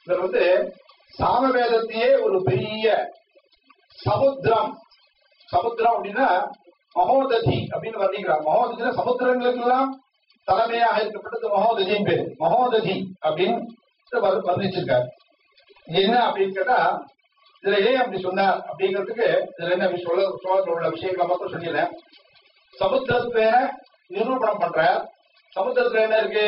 இவர் வந்து சாமவேதத்தையே ஒரு பெரிய சமுத்திரம் சமுத்திரம் அப்படின்னா மகோததி அப்படின்னு வர்ணிக்கிறார் மகோததினா சமுத்திரங்களுக்கெல்லாம் தலைமையாக இருக்கப்பட்டது மகோததியின் பேரு மகோததி அப்படின்னு வர்- வர்ணிச்சிருக்கார் இது என்ன அப்படின்னு கேட்டா இதுல ஏன் அப்படி சொன்னார் அப்படிங்கிறதுக்கு இதுல என்ன அப்படி சொல்ல சோழத்தில் உள்ள விஷயங்களை மட்டும் சொல்லிடுறேன் சமுத்திரத்தை நிரூபணம் பண்ற சமுத்திரத்துல என்ன இருக்கு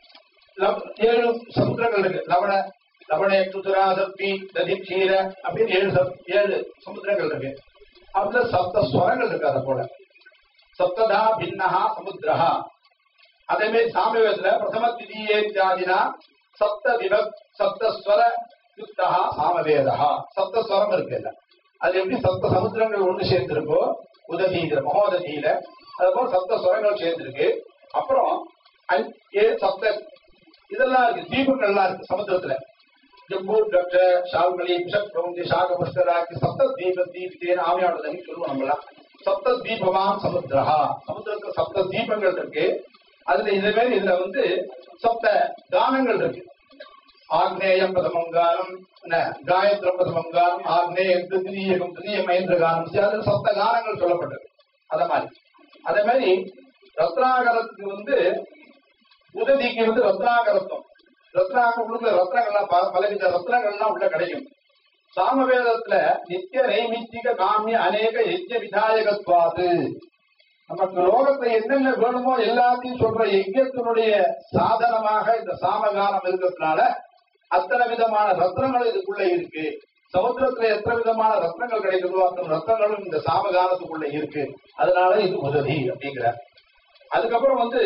லவ- ஏழு சமுத்திரங்கள் இருக்கு லவண லவண குதிரா தப்பி ததி கீர அப்படின்னு ஏழு சப்- ஏழு சமுத்திரங்கள் இருக்கு அதுல சப்த ஸ்வரங்கள் இருக்கு அதை போல சப்ததா பின்னஹா சமுத்திரஹா அதே மாதிரி சாமிவேதத்துல பிரதம திதீயேத்யாதினா சப்த விபக் சப்தஸ்வர யுக்தா சாமவேதா சப்தஸ்வரம் இருக்குல்ல அது எப்படி சப்த சமுத்திரங்கள் ஒன்று சேர்ந்திருக்கோ உததியில மகோததியில அது போல சப்த ஸ்வரங்கள் சேர்ந்திருக்கு அப்புறம் அஞ்- ஏழு சப்த இதெல்லாம் இருக்கு தீபங்கள்லாம் இருக்கு சமுத்திரத்துல ஜம்பு டக்ஷ ஷால்மலி பிஷப் பிரபந்தி சாக புஷ்கராக்கி சப்த தீப தீபித்தேன் ஆவியானதை சொல்லுவோம் நம்மளாம் சப்த தீபமான் சமுத்திரஹா சமுத்திரத்துல சப்த தீபங்கள் இருக்கு அதுல இதே மாதிரி இதுல வந்து சப்த கானங்கள் இருக்கு ஆக்னேயம் பிரதமம் கானம் என்ன, காயத்ரம் பிரதமம் கானம் ஆக்னேயம் திருநீயகம் திருநீய மகேந்திர கானம் சரி, அதுல சப்த கானங்கள் சொல்லப்பட்டது அத மாதிரி அதே மாதிரி ரத்னாகரத்துக்கு வந்து உதவிக்கு வந்து ரத்னாகரத்துவம் ரத்னாக உள்ள ரத்னங்கள்லாம் பல- பலவித ரத்னங்கள்லாம் உள்ள கிடைக்கும் சாமவேதத்துல நித்திய நைமித்திக காமிய அநேக யஜ்ய விதாயகத்வாது நமக்கு லோகத்துல என்னென்ன வேணுமோ எல்லாத்தையும் சொல்ற யஜ்யத்தினுடைய சாதனமாக இந்த சாமகானம் இருக்கிறதுனால அத்தனை விதமான ரத்னங்கள் இதுக்குள்ள இருக்கு சமுத்திரத்துல எத்தனை விதமான ரத்னங்கள் கிடைக்குதோ அத்தனை ரத்னங்களும் இந்த சாமகானத்துக்குள்ள இருக்கு அதனால இது உதவி அப்படிங்கிற அதுக்கப்புறம் வந்து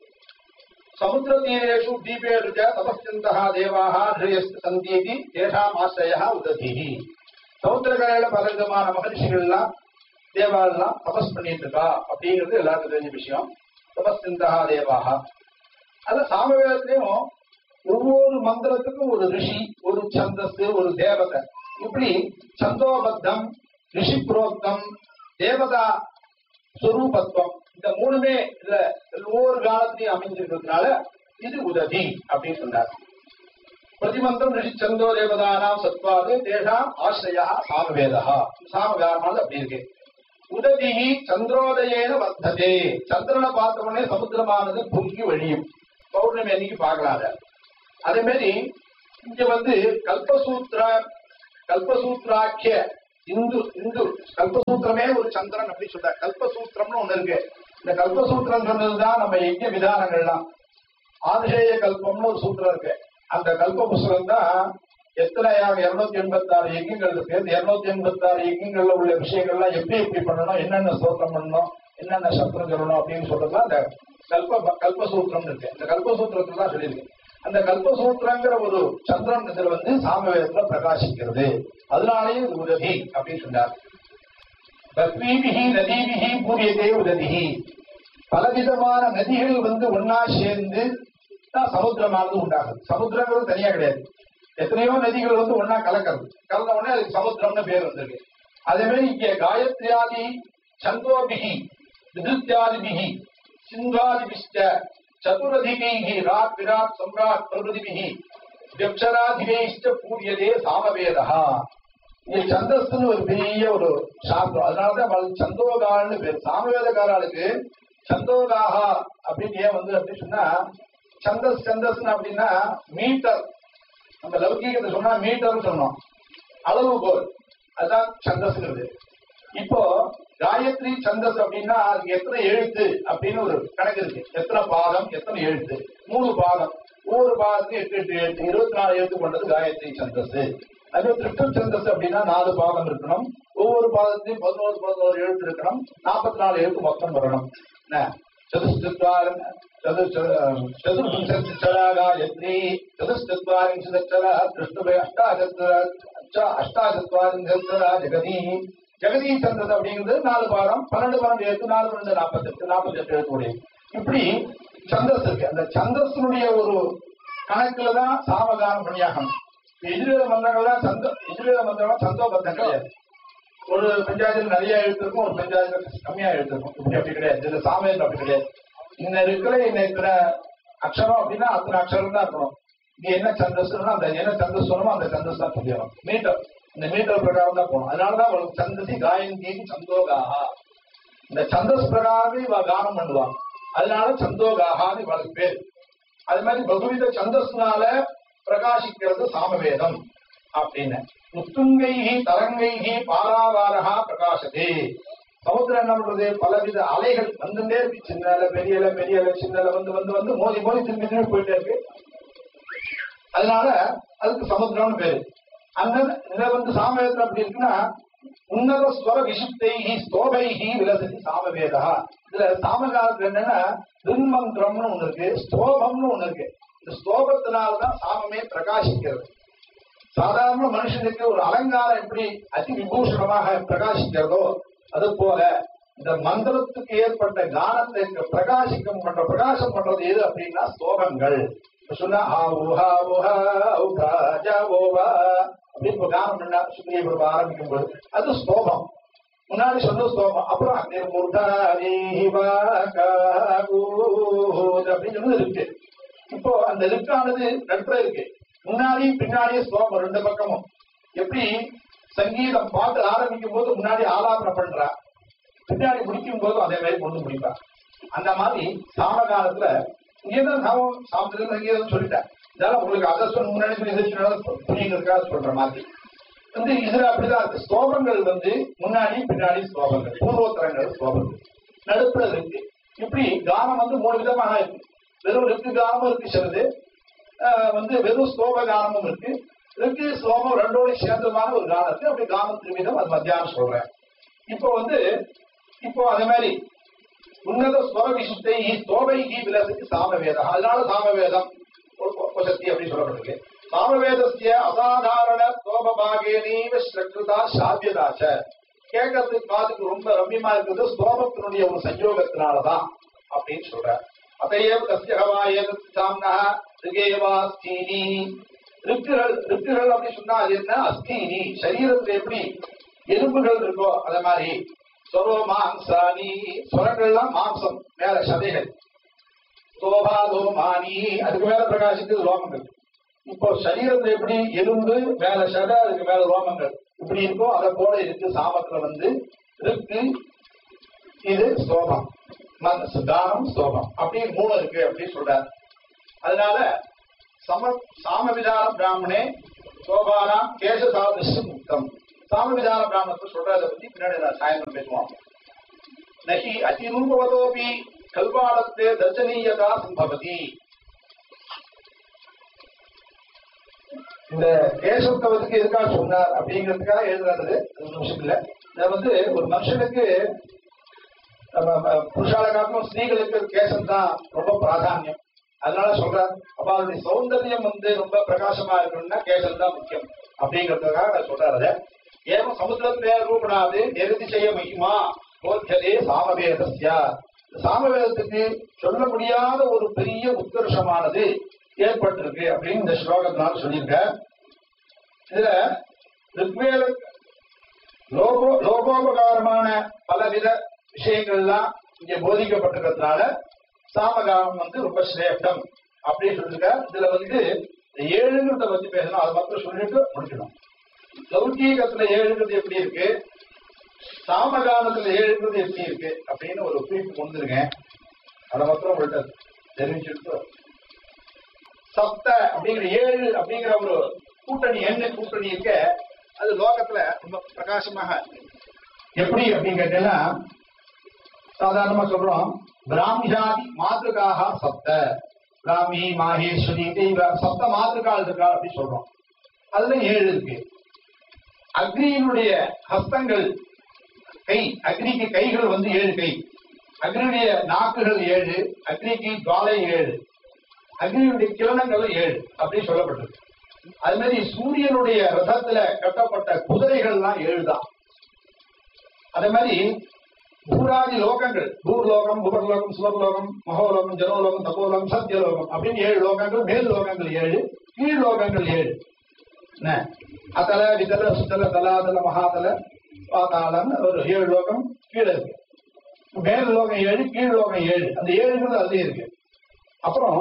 சமுத்திர தீரேஷு தீபேஷு ச தபஸ்யந்தः தேவாः ஹிருயஸ்து சந்தீதி தேஷாம் ஆசிரயः உததிஹி சமுத்திரக்கரையில பல விதமான மகர்ஷிகள்லாம் தேவாலாம் தபஸ் பண்ணிட்டு இருக்கா அப்படிங்கிறது எல்லாருக்கும் தெரிஞ்ச விஷயம் தபஸ்யந்தः தேவாக அது சாமவேதத்திலையும் ஒவ்வொரு மந்திரத்துக்கும் ஒரு ரிஷி ஒரு சந்தஸ் ஒரு தேவதை இப்படி சந்தோபத்தம் ரிஷி புரோக்தம் தேவதா சுரூபத்துவம் இந்த மூணுமே இதுல ஒவ்வொரு காலத்திலையும் அமைஞ்சிருக்கிறதுனால இது உதவி அப்படின்னு சொன்னார் பிரதிமந்திரம் ரிஷி சந்தோ தேவதானாம் சத்வாது தேஷாம் ஆசிரியா சாமவேதா சாமகாரமானது அப்படி இருக்கு உதவி சந்திரோதயேன வர்த்ததே சந்திரனை பார்த்த உடனே சமுத்திரமானது பொங்கி வழியும் பௌர்ணமி அன்னைக்கு பார்க்கலாம் அதை. அதே மாதிரி இங்க வந்து கல்பசூத்ர கல்பசூத்ராக்கிய இந்து இந்து கல்பசூத்திரமே ஒரு சந்திரன் அப்படி சொல்ற கல்பசூத்திரம்னு ஒண்ணு இருக்கு இந்த கல்பசூத்திரம் சொன்னதுதான் நம்ம யஜ்ய விதானங்கள்லாம் ஆதிசேய கல்பம்னு ஒரு சூத்திரம் இருக்கு அந்த கல்ப புஸ்தகம் தான் எத்தனை இருநூத்தி எண்பத்தி ஆறு யஜ்யங்கள் இருக்கு இந்த இருநூத்தி எண்பத்தி ஆறு யஜ்யங்கள்ல உள்ள விஷயங்கள்லாம் எப்படி எப்படி பண்ணணும் என்னென்ன ஸ்தோத்திரம் பண்ணணும் என்னென்ன சஸ்திரம் சொல்லணும் அப்படின்னு சொல்றதுலாம் அந்த கல்ப கல்பசூத்திரம் இருக்கு இந்த கல்பசூத்திரத்துல தான் சொல்லியிருக்கு அந்த கல்பசூத்திரங்கிற ஒரு சந்திரன் இதுல வந்து சாமவேதத்துல பிரகாசிக்கிறது அதனாலேயே இது உதவி அப்படின்னு சொன்னார் பத்மீபிகி நதீபிகி பூரியதே உதவிகி பலவிதமான நதிகள் வந்து ஒன்னா சேர்ந்து தான் சமுத்திரமானது உண்டாகுது சமுத்திரங்கிறது தனியா கிடையாது எத்தனையோ நதிகள் வந்து ஒன்னா கலக்கிறது கலந்த உடனே அதுக்கு சமுத்திரம்னு பேர் வந்திருக்கு அதே மாதிரி இங்க காயத்ரியாதி சந்தோபிகி விதுத்தியாதிபிகி சிந்தாதிபிஷ்ட சதுரதிபிகி ராட் விராட் சம்ராட் பிரபதிபிகி வியக்ஷராதிபேஷ்ட பூரியதே சாமவேதா இங்க சந்தஸ்துன்னு ஒரு பெரிய ஒரு சாஸ்திரம் அதனாலதான் அவளுக்கு சந்தோகான்னு பேர் சாமவேதக்காரர்களுக்கு சந்தோகாகா அப்படின்னு ஏன் வந்து அப்படின்னு சொன்னா சந்தஸ் சந்தஸ்னு அப்படின்னா மீட்டர் நம்ம லௌகீகத்தை சொன்னா மீட்டர்னு சொன்னோம் அளவுகோல் அதுதான் சந்தஸ்ங்கிறது இப்போ காயத்ரி சந்தஸ் அப்படின்னா அதுக்கு எத்தனை எழுத்து அப்படின்னு ஒரு கணக்கு இருக்கு எத்தனை பாதம் எத்தனை எழுத்து மூணு பாதம் ஒவ்வொரு பாதத்துக்கு எட்டு எட்டு எழுத்து இருபத்தி நாலு எழுத்து கொண்டது காயத்ரி சந்தஸ் அதே திருஷ்டு சந்தஸ் அப்படின்னா நாலு பாதம் இருக்கணும் ஒவ்வொரு பாதத்தையும் பதினோரு பதினோரு எழுத்து இருக்கணும் நாற்பத்தி நாலு எழுத்து மொத்தம் வரணும் என்ன चतुश्चत्वारि चतुर्विंशतिचरा गायत्री चतुश्चत्वारिंशदक्षरा दृष्टुभे अष्टाचत्वार अष्टाचत्वारिंशत्चरा ஜெகதி ஜெகதி சந்தஸ் அப்படிங்கிறது நாலு பாடம் பன்னெண்டு பன்னெண்டு எழுத்து நாலு பன்னெண்டு நாற்பத்தெட்டு நாற்பத்தெட்டு எழுத்துடைய இப்படி சந்தஸ் இருக்கு அந்த சந்தஸினுடைய ஒரு கணக்குல தான் சாமகானம் பண்ணியாகணும் எதிர்வேத மந்திரங்கள்லாம் சந்த எதிர்வேத மந்திரம் சந்தோபத்தம் கிடையாது ஒரு பஞ்சாயத்துல நிறைய எழுத்து இருக்கும் ஒரு பஞ்சாயத்துல கம்மியா எழுத்து இருக்கும் இப்படி அப்படி கிடையாது இதுல சாமியத்தில் அப்படி கிடையாது இன்ன இருக்கிற இன்ன இத்தனை அக்ஷரம் அப்படின்னா அத்தனை அக்ஷரம் தான் இருக்கணும் நீ என்ன சந்தஸ்னா அந்த என்ன சந்தஸ் சொன்னமோ அந்த சந்தஸ் தான் சொல்லிடணும் மீட்டர் இந்த மீட்டர் பிரகாரம் தான் போகணும் அதனாலதான் அவளுக்கு சந்தசி காயந்தி சந்தோகாஹா இந்த சந்தஸ் பிரகாரமே இவ கானம் பண்ணுவான் அதனால சந்தோகாகான்னு இவளுக்கு பேர் அது மாதிரி பகுவித சந்தஸ்னால பிரகாசிக்கிறது சாமவேதம் அப்படின்னு உத்துங்கைகி தரங்கைகி பாராவாரகா பிரகாசதே சமுத்திரம் என்ன பண்றது பலவித அலைகள் வந்துட்டே இருக்கு சின்ன அலை பெரிய அலை பெரிய அலை சின்ன அலை வந்து வந்து வந்து மோதி மோதி திரும்பி திரும்பி போயிட்டே இருக்கு அதனால அதுக்கு சமுத்திரம்னு பேரு அங்க இதுல வந்து சாமவேதம் அப்படி இருக்குன்னா உன்னத ஸ்வர விசுப்தைகி ஸ்தோபைகி விலசதி சாமவேதா இதுல சாமகாலத்துல என்னன்னா திருமந்திரம்னு ஒண்ணு இருக்கு ஸ்தோபம்னு ஒண்ணு இருக்கு இந்த ஸ்தோபத்தினாலதான் சாமமே பிரகாசிக்கிறது சாதாரண மனுஷனுக்கு ஒரு அலங்காரம் எப்படி அதி விபூஷணமாக பிரகாசிக்கிறதோ அது போல இந்த மந்திரத்துக்கு ஏற்பட்ட கானத்தை பிரகாசிக்கம் பண்ற பிரகாசம் பண்றது எது அப்படின்னா ஸ்தோகங்கள் இப்ப சொன்னா ஆ ஊஹா ஊஹா ஊஹா ஜா ஓவா அப்படின்னு இப்ப கானம் பண்ணா சுக்ரிய பிரபா ஆரம்பிக்கும் போது அது ஸ்தோகம் முன்னாடி சொன்ன ஸ்தோகம் அப்புறம் அப்படின்னு சொன்னது இருக்கு இப்போ அந்த லிப்டானது நட்புல இருக்கு முன்னாடி பின்னாடியே ஸ்லோகம் ரெண்டு பக்கமும் எப்படி சங்கீதம் பாட்டு ஆரம்பிக்கும் போது முன்னாடி ஆலாபனை பண்றா பின்னாடி முடிக்கும் போதும் அதே மாதிரி கொண்டு முடிப்பா அந்த மாதிரி சாமகாலத்துல இங்கேதான் சாமம் சாமத்துல சங்கீதம் சொல்லிட்டேன் இதெல்லாம் உங்களுக்கு அதை சொன்ன முன்னாடி சொல்லி இதை சொன்னா புரியுங்கிறதுக்காக சொல்ற மாதிரி வந்து இதுல அப்படிதான் இருக்கு ஸ்லோகங்கள் வந்து முன்னாடி பின்னாடி ஸ்லோகங்கள் பூர்வோத்தரங்கள் ஸ்லோகங்கள் நடுப்புல இருக்கு இப்படி கானம் வந்து மூணு விதமாக இருக்கு வெறும் ரிக்கு கானமும் இருக்கு சிலது ஆஹ் வந்து வெறும் ஸ்லோக கானமும் இருக்கு ரிக்கு ஸ்லோகம் ரெண்டோட சேர்ந்தமான ஒரு கானம் இருக்கு அப்படி கானம் திருவிதம் அது மத்தியானம் சொல்றேன் இப்போ வந்து இப்போ அதே மாதிரி உன்னத ஸ்வர விசுத்தை ஸ்தோபைகி விலசுக்கு சாமவேதம் அதனால சாமவேதம் ஒரு உபசக்தி அப்படின்னு சொல்லப்பட்டிருக்கு சாமவேதஸ்ய அசாதாரண ஸ்தோபாகேனீவ ஸ்ரக்ருதா சாத்தியதாச்ச கேட்கறதுக்கு காதுக்கு ரொம்ப ரம்யமா இருக்கிறது ஸ்தோபத்தினுடைய ஒரு சஞ்சோகத்தினாலதான் அப்படின்னு சொல்றார் அதையேவ தஸ்ய ஹவா ஏதத் சாம்னா ரிகேவா ஸ்தீனி ரிக்குகள் ரிக்குகள் அப்படி சொன்னா அது என்ன அஸ்தீனி சரீரத்துல எப்படி எலும்புகள் இருக்கோ அத மாதிரி சொரோ மாம்சானி சொரங்கள்லாம் மாம்சம் மேல சதைகள் சோபாதோ மானி அதுக்கு மேல பிரகாசிக்கிறது ரோமங்கள் இப்போ சரீரத்துல எப்படி எலும்பு மேல சதை அதுக்கு மேல ரோமங்கள் இப்படி இருக்கோ அதை போல இருக்கு சாமத்துல வந்து இருக்கு இது ஸ்தோபம் தானம் ஸ்தோபம் அப்படி மூணு இருக்கு அப்படின்னு சொல்றாரு அதனால சம சாமவிதான பிராமணே சோபானாம் கேச சாதிஷ்ட முக்தம் சாமவிதான பிராமணத்தை சொல்றதை பத்தி பின்னாடி நான் சாயந்தரம் பேசுவோம் நகி அதிரூபவதோபி கல்வாடத்தே தர்சனீயதா சம்பவதி இந்த கேசத்தை வந்து எதுக்காக சொன்னார் அப்படிங்கிறதுக்காக எழுதுறது அது ஒரு விஷயம் இல்ல இதை வந்து ஒரு மனுஷனுக்கு புருஷால காட்டிலும் ஸ்திரீகளுக்கு கேசம் தான் ரொம்ப பிராதானியம் அதனால சொல்றார் அப்ப அவருடைய சௌந்தரியம் வந்து ரொம்ப பிரகாசமா இருக்கணும்னா கேசம் தான் முக்கியம் அப்படிங்கிறதுக்காக சொல்றாரு அதை ஏவம் சமுத்திரத்திலே ரூபனாது நிறுதிசய மகிமா போத்தியதே சாமவேதஸ்யா சாமவேதத்துக்கு சொல்ல முடியாத ஒரு பெரிய உத்கர்ஷமானது ஏற்பட்டிருக்கு அப்படின்னு இந்த ஸ்லோகத்தினால சொல்லியிருக்க இதுல ரிக்வேத லோகோ லோகோபகாரமான பலவித விஷயங்கள்லாம் இங்க போதிக்கப்பட்டிருக்கிறதுனால சாமகானம் வந்து ரொம்ப சிரேஷ்டம் அப்படின்னு சொல்லிருக்க இதுல வந்து ஏழுங்கிறத பத்தி பேசணும் அதை மட்டும் சொல்லிட்டு முடிக்கணும் லௌகீகத்துல ஏழுங்கிறது எப்படி இருக்கு சாமகானத்துல ஏழுங்கிறது எப்படி இருக்கு அப்படின்னு ஒரு குறிப்பு கொண்டிருக்கேன் அதை மாத்திரம் உங்கள்கிட்ட தெரிவிச்சுட்டு சப்த அப்படிங்கிற ஏழு அப்படிங்கிற ஒரு கூட்டணி எண்ணு கூட்டணி இருக்க அது லோகத்துல ரொம்ப பிரகாசமாக இருக்கு எப்படி அப்படின்னு கேட்டீங்கன்னா சாதாரணமா சொல்றோம் பிராமிஜாதி மாதృகாக சப்த பிராமி மாகேஸ்வரி தெய்வ சப்த மாதృகால் இருக்கா அப்படின்னு சொல்றோம் அதுல ஏழு இருக்கு அக்னியினுடைய ஹஸ்தங்கள் கை அக்னிக்கு கைகள் வந்து ஏழு கை அக்னியுடைய நாக்குகள் ஏழு அக்னிக்கு காலை ஏழு அக்னியுடைய கிரணங்கள் ஏழு அப்படின்னு சொல்லப்பட்டிருக்கு அது மாதிரி சூரியனுடைய ரதத்துல கட்டப்பட்ட குதிரைகள்லாம் ஏழு தான் அதே மாதிரி பூராதி லோகங்கள் பூர்லோகம் புகர்லோகம் சுவர்லோகம் மகோலோகம் ஜனோலோகம் தபோலோகம் சத்தியலோகம் அப்படின்னு ஏழு லோகங்கள் மேல் லோகங்கள் ஏழு கீழ் லோகங்கள் ஏழு என்ன அதல விதல சுத்தல தலாதல மகாதல பாதாளம் ஒரு ஏழு லோகம் கீழே இருக்கு மேல் லோகம் ஏழு கீழ் லோகம் ஏழு அந்த ஏழுங்கிறது அதுலயே இருக்கு அப்புறம்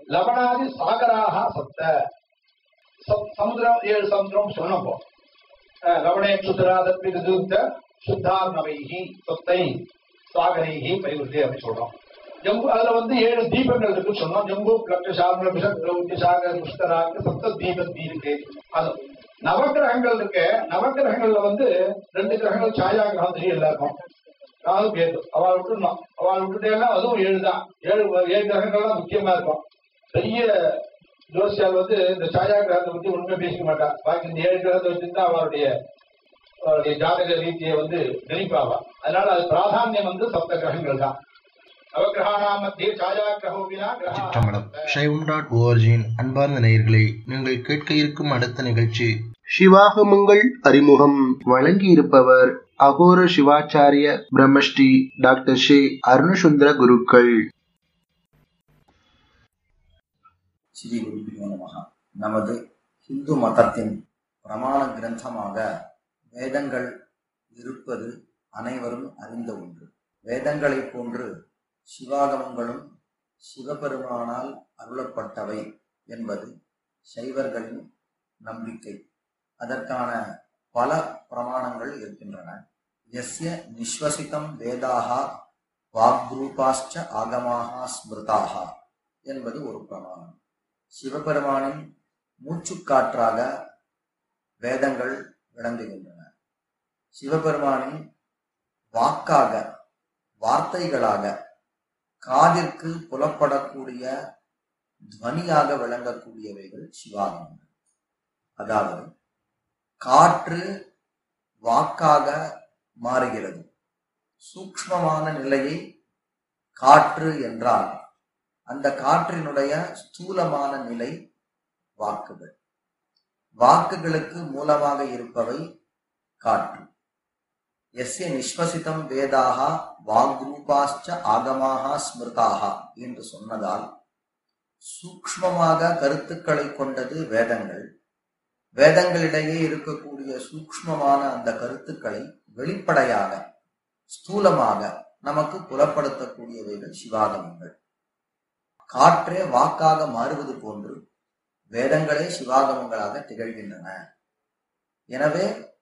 லவணாதி சாகராக சப்த சப்- சமுத்திரம் ஏழு சமுத்திரம் சொன்னோம் இப்போ. அஹ், லவணே சுதராதப்பி ரிதுத்த சுத்தாத்மவைகி சொத்தை சாகரைகி பரிவர்த்தி அப்படின்னு சொல்றோம் ஜம்பு அதுல வந்து ஏழு தீபங்கள் இருக்குன்னு சொன்னோம் ஜம்பு பிளக்ஷ சார்ம பிஷத் திரௌட்டி சாகர் புஷ்கராக சப்த தீபத்தி இருக்கு அது நவக்கிரகங்கள் இருக்கு நவக்கிரகங்கள்ல வந்து ரெண்டு கிரகங்கள் சாயா கிரகம் தெரியும் எல்லாருக்கும் ராகு கேது அவள் விட்டுருந்தோம் அவள் விட்டுட்டேன்னா அதுவும் ஏழு தான் ஏழு ஏழு கிரகங்கள் தான் முக்கியமா இருக்கும் பெரிய ஜோசியால் வந்து இந்த சாயா கிரகத்தை பத்தி ஒண்ணுமே பேசிக்க மாட்டா பாக்கி இந்த ஏழு கிரகத்தை வச்சிருந்தா அவருடைய அவருடைய ஜாதக ரீதியை வந்து கணிப்பாவா அதனால அது பிராதானியம் வந்து சப்த கிரகங்கள் தான் நவகிரகாணாம் மத்திய சாயா கிரகோ வினா சிற்றம்பலம் கிரகா சைவம் டாட் ஓஆர்ஜியின் அன்பார்ந்த நேயர்களே நீங்கள் கேட்க இருக்கும் அடுத்த நிகழ்ச்சி சிவாகமங்கள் அறிமுகம் வழங்கியிருப்பவர் அகோர சிவாச்சாரிய பிரம்மஸ்ரீ டாக்டர் ஷே அருணசுந்தர குருக்கள் ஸ்ரீ குருபியோ நமக நமது இந்து மதத்தின் பிரமாண கிரந்தமாக வேதங்கள் இருப்பது அனைவரும் அறிந்த ஒன்று வேதங்களைப் போன்று சிவாகமங்களும் சிவபெருமானால் அருளப்பட்டவை என்பது சைவர்களின் நம்பிக்கை அதற்கான பல பிரமாணங்கள் இருக்கின்றன எஸ்ய நிஸ்வசிதம் வேதாக வாக்ரூபாஷ்ச ஆகமாக ஸ்மிருதாக என்பது ஒரு பிரமாணம் சிவபெருமானின் மூச்சுக்காற்றாக வேதங்கள் விளங்குகின்றன சிவபெருமானின் வாக்காக வார்த்தைகளாக காதிற்கு புலப்படக்கூடிய துவனியாக விளங்கக்கூடியவைகள் சிவாகமங்கள் அதாவது காற்று வாக்காக மாறுகிறது சூக்ஷ்மமான நிலையை காற்று என்றால் அந்த காற்றினுடைய ஸ்தூலமான நிலை வாக்குகள் வாக்குகளுக்கு மூலமாக இருப்பவை காற்று எஸ்ய நிஸ்வசிதம் வேதாக வாக்ரூபாஷ்ச ஆகமாக ஸ்மிருதாக என்று சொன்னதால் சூக்ஷ்மமாக கருத்துக்களை கொண்டது வேதங்கள் வேதங்களிடையே இருக்கக்கூடிய சூக்ஷ்மமான அந்த கருத்துக்களை வெளிப்படையாக ஸ்தூலமாக நமக்கு புலப்படுத்தக்கூடியவைகள் சிவாகமங்கள் காற்றே வாக்காக மாறுவது போன்று வேதங்களே சிவாகமங்களாக திகழ்கின்றன எனவே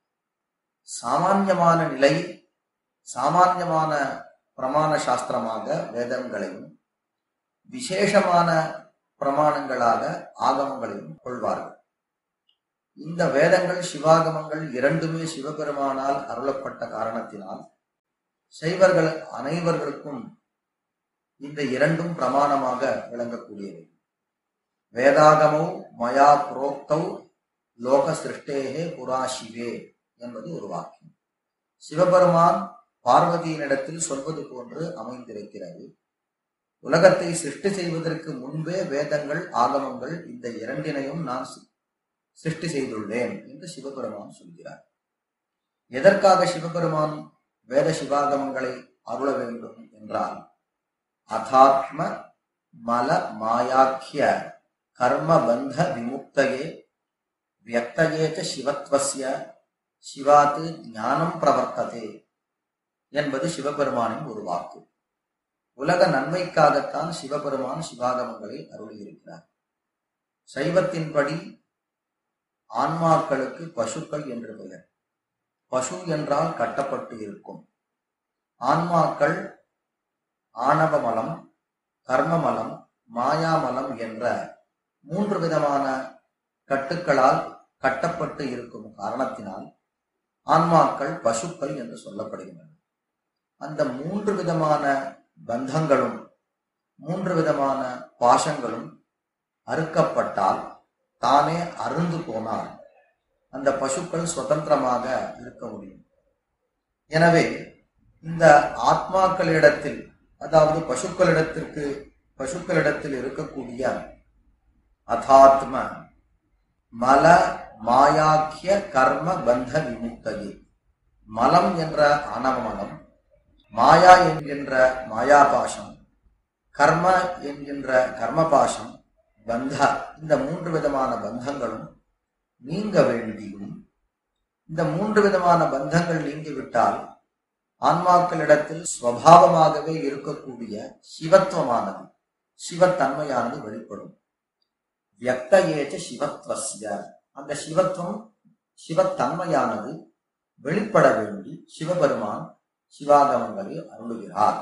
சாமான்யமான நிலை சாமான்யமான பிரமாண சாஸ்திரமாக வேதங்களையும் விசேஷமான பிரமாணங்களாக ஆகமங்களையும் கொள்வார்கள் இந்த வேதங்கள் சிவாகமங்கள் இரண்டுமே சிவபெருமானால் அருளப்பட்ட காரணத்தினால் சைவர்கள் அனைவர்களுக்கும் இந்த இரண்டும் பிரமாணமாக விளங்கக்கூடியவை வேதாகமௌ மயா புரோக்தௌ லோக சிருஷ்டேகே புரா சிவே என்பது ஒரு வாக்கியம் சிவபெருமான் பார்வதியினிடத்தில் சொல்வது போன்று அமைந்திருக்கிறது உலகத்தை சிருஷ்டி செய்வதற்கு முன்பே வேதங்கள் ஆகமங்கள் இந்த இரண்டினையும் நான் சி- சிருஷ்டி செய்துள்ளேன் என்று சிவபெருமான் சொல்கிறார் எதற்காக சிவபெருமான் வேத சிவாகமங்களை அருள வேண்டும் என்றால் அதாத்ம மல மாயாக்கிய கர்ம பந்த விமுக்தயே வியக்தயே ச சிவத்வஸ்ய சிவாத்து ஞானம் பிரவர்த்ததே என்பது சிவபெருமானின் ஒரு வாக்கு உலக நன்மைக்காகத்தான் சிவபெருமான் சிவாகமங்களை அருளியிருக்கிறார் சைவத்தின்படி ஆன்மாக்களுக்கு பசுக்கள் என்று பெயர் பசு என்றால் கட்டப்பட்டு இருக்கும் ஆன்மாக்கள் ஆணவமலம் கர்மமலம் மாயாமலம் என்ற மூன்று விதமான கட்டுக்களால் கட்டப்பட்டு இருக்கும் காரணத்தினால் ஆன்மாக்கள் பசுக்கள் என்று சொல்லப்படுகின்றன அந்த மூன்று விதமான பந்தங்களும் மூன்று விதமான பாசங்களும் அறுக்கப்பட்டால் தானே அருந்து போனால் அந்த பசுக்கள் சுதந்திரமாக இருக்க முடியும் எனவே இந்த ஆத்மாக்களிடத்தில் அதாவது பசுக்களிடத்திற்கு பசுக்களிடத்தில் இருக்கக்கூடிய அதாத்ம மல மாயாக்கிய கர்ம பந்த விமுக்தகி மலம் என்ற ஆணவ மலம் மாயா என்கின்ற மாயாபாசம் கர்ம என்கின்ற கர்மபாசம் பந்த இந்த மூன்று விதமான பந்தங்களும் நீங்க வேண்டியும் இந்த மூன்று விதமான பந்தங்கள் நீங்கிவிட்டால் ஆன்மாக்களிடத்தில் ஸ்வபாவமாகவே இருக்கக்கூடிய சிவத்துவமானது சிவத்தன்மையானது வெளிப்படும் வியக்த ஏச்ச சிவத்வஸ்ய அந்த சிவத்துவம் சிவத்தன்மையானது வெளிப்பட வேண்டி Sivaperuman சிவாகமங்களில் அருளுகிறார்